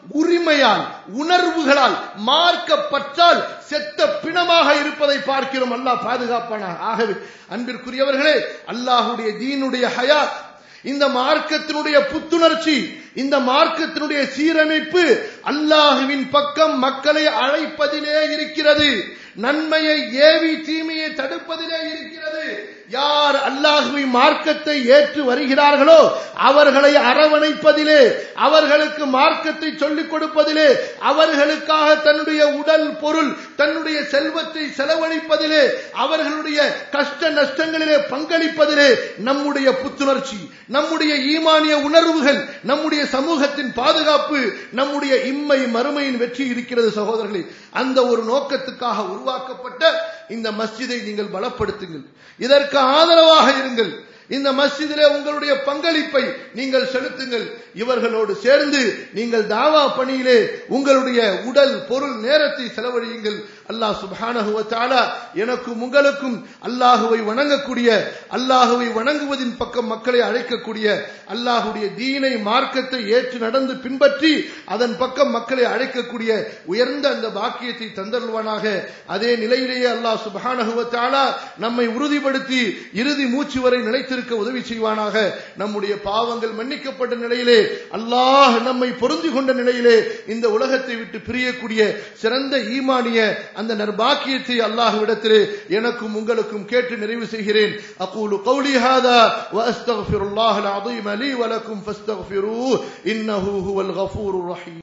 உரிமையால் உணர்வுகளால் மார்க்கப்பற்றால் செத்த பிணமாக இருப்பதை பார்க்கிறோம் அல்லாஹ் பாதுகாப்பானாக ஆகவே அன்பிற்குரியவர்களே அல்லாஹுடைய தீனுடைய ஹயாத் இந்த மார்க்கத்தினுடைய புத்துணர்ச்சி இந்த மார்க்கத்தினுடைய சீரமைப்பு அல்லாஹுவின் பக்கம் மக்களை அழைப்பதிலே இருக்கிறது நன்மையை ஏவி தீமையை தடுப்பதிலே இருக்கிறது யார் அல்லாஹுவின் மார்க்கத்தை ஏற்று வருகிறார்களோ அவர்களை அரவணைப்பதிலே அவர்களுக்கு மார்க்கத்தை சொல்லிக் கொடுப்பதிலே அவர்களுக்காக தன்னுடைய உடல் பொருள் தன்னுடைய செல்வத்தை செலவழிப்பதிலே அவர்களுடைய கஷ்ட நஷ்டங்களிலே பங்களிப்பதிலே நம்முடைய புத்துணர்ச்சி நம்முடைய ஈமானிய உணர்வுகள் நம்முடைய சமூகத்தின் பாதுகாப்பு நம்முடைய இம்மை மறுமையின் வெற்றி இருக்கிறது சகோதரர்களே அந்த ஒரு நோக்கத்துக்காக உருவாக்கப்பட்ட இந்த மஸ்ஜிதை நீங்கள் பலப்படுத்துங்கள் இதற்கு ஆதரவாக இருங்கள் இந்த மஸ்ஜிதிலே உங்களுடைய பங்களிப்பை நீங்கள் செலுத்துங்கள் இவர்களோடு சேர்ந்து நீங்கள் தாவா பணியிலே உங்களுடைய உடல் பொருள் நேரத்தை செலவழியுங்கள் அல்லாஹ் சுப்ஹானஹு வ தஆலா எனக்கும் உங்களுக்கும் அல்லாஹுவை வணங்கக்கூடிய அல்லாஹுவை வணங்குவதின் பக்கம் மக்களை அழைக்கக்கூடிய அல்லாஹுடைய தீனை மார்க்கத்தை ஏற்று நடந்து பின்பற்றி அதன் பக்கம் மக்களை அழைக்கக்கூடிய உயர்ந்த அந்த பாக்கியத்தை தந்தருள்வானாக அதே நிலையிலேயே அல்லாஹ் சுப்ஹானஹு வ தஆலா நம்மை உறுதிப்படுத்தி இறுதி மூச்சு வரை நிலைத்திருக்க உதவி செய்வானாக நம்முடைய பாவங்கள் மன்னிக்கப்பட்ட நிலையிலே அல்லாஹ் நம்மை பொருந்தி கொண்ட நிலையிலே இந்த உலகத்தை விட்டு பிரியக்கூடிய சிறந்த ஈமானிய அந்த நற்பாக்கியத்தை அல்லாஹ்விடத்திலே எனக்கும் உங்களுக்கும் கேட்டு நிறைவு செய்கிறேன் அகூலு கௌலி ஹாதா وأستغفر الله العظيم لي ولكم فاستغفروه إنه هو الغفور الرحيم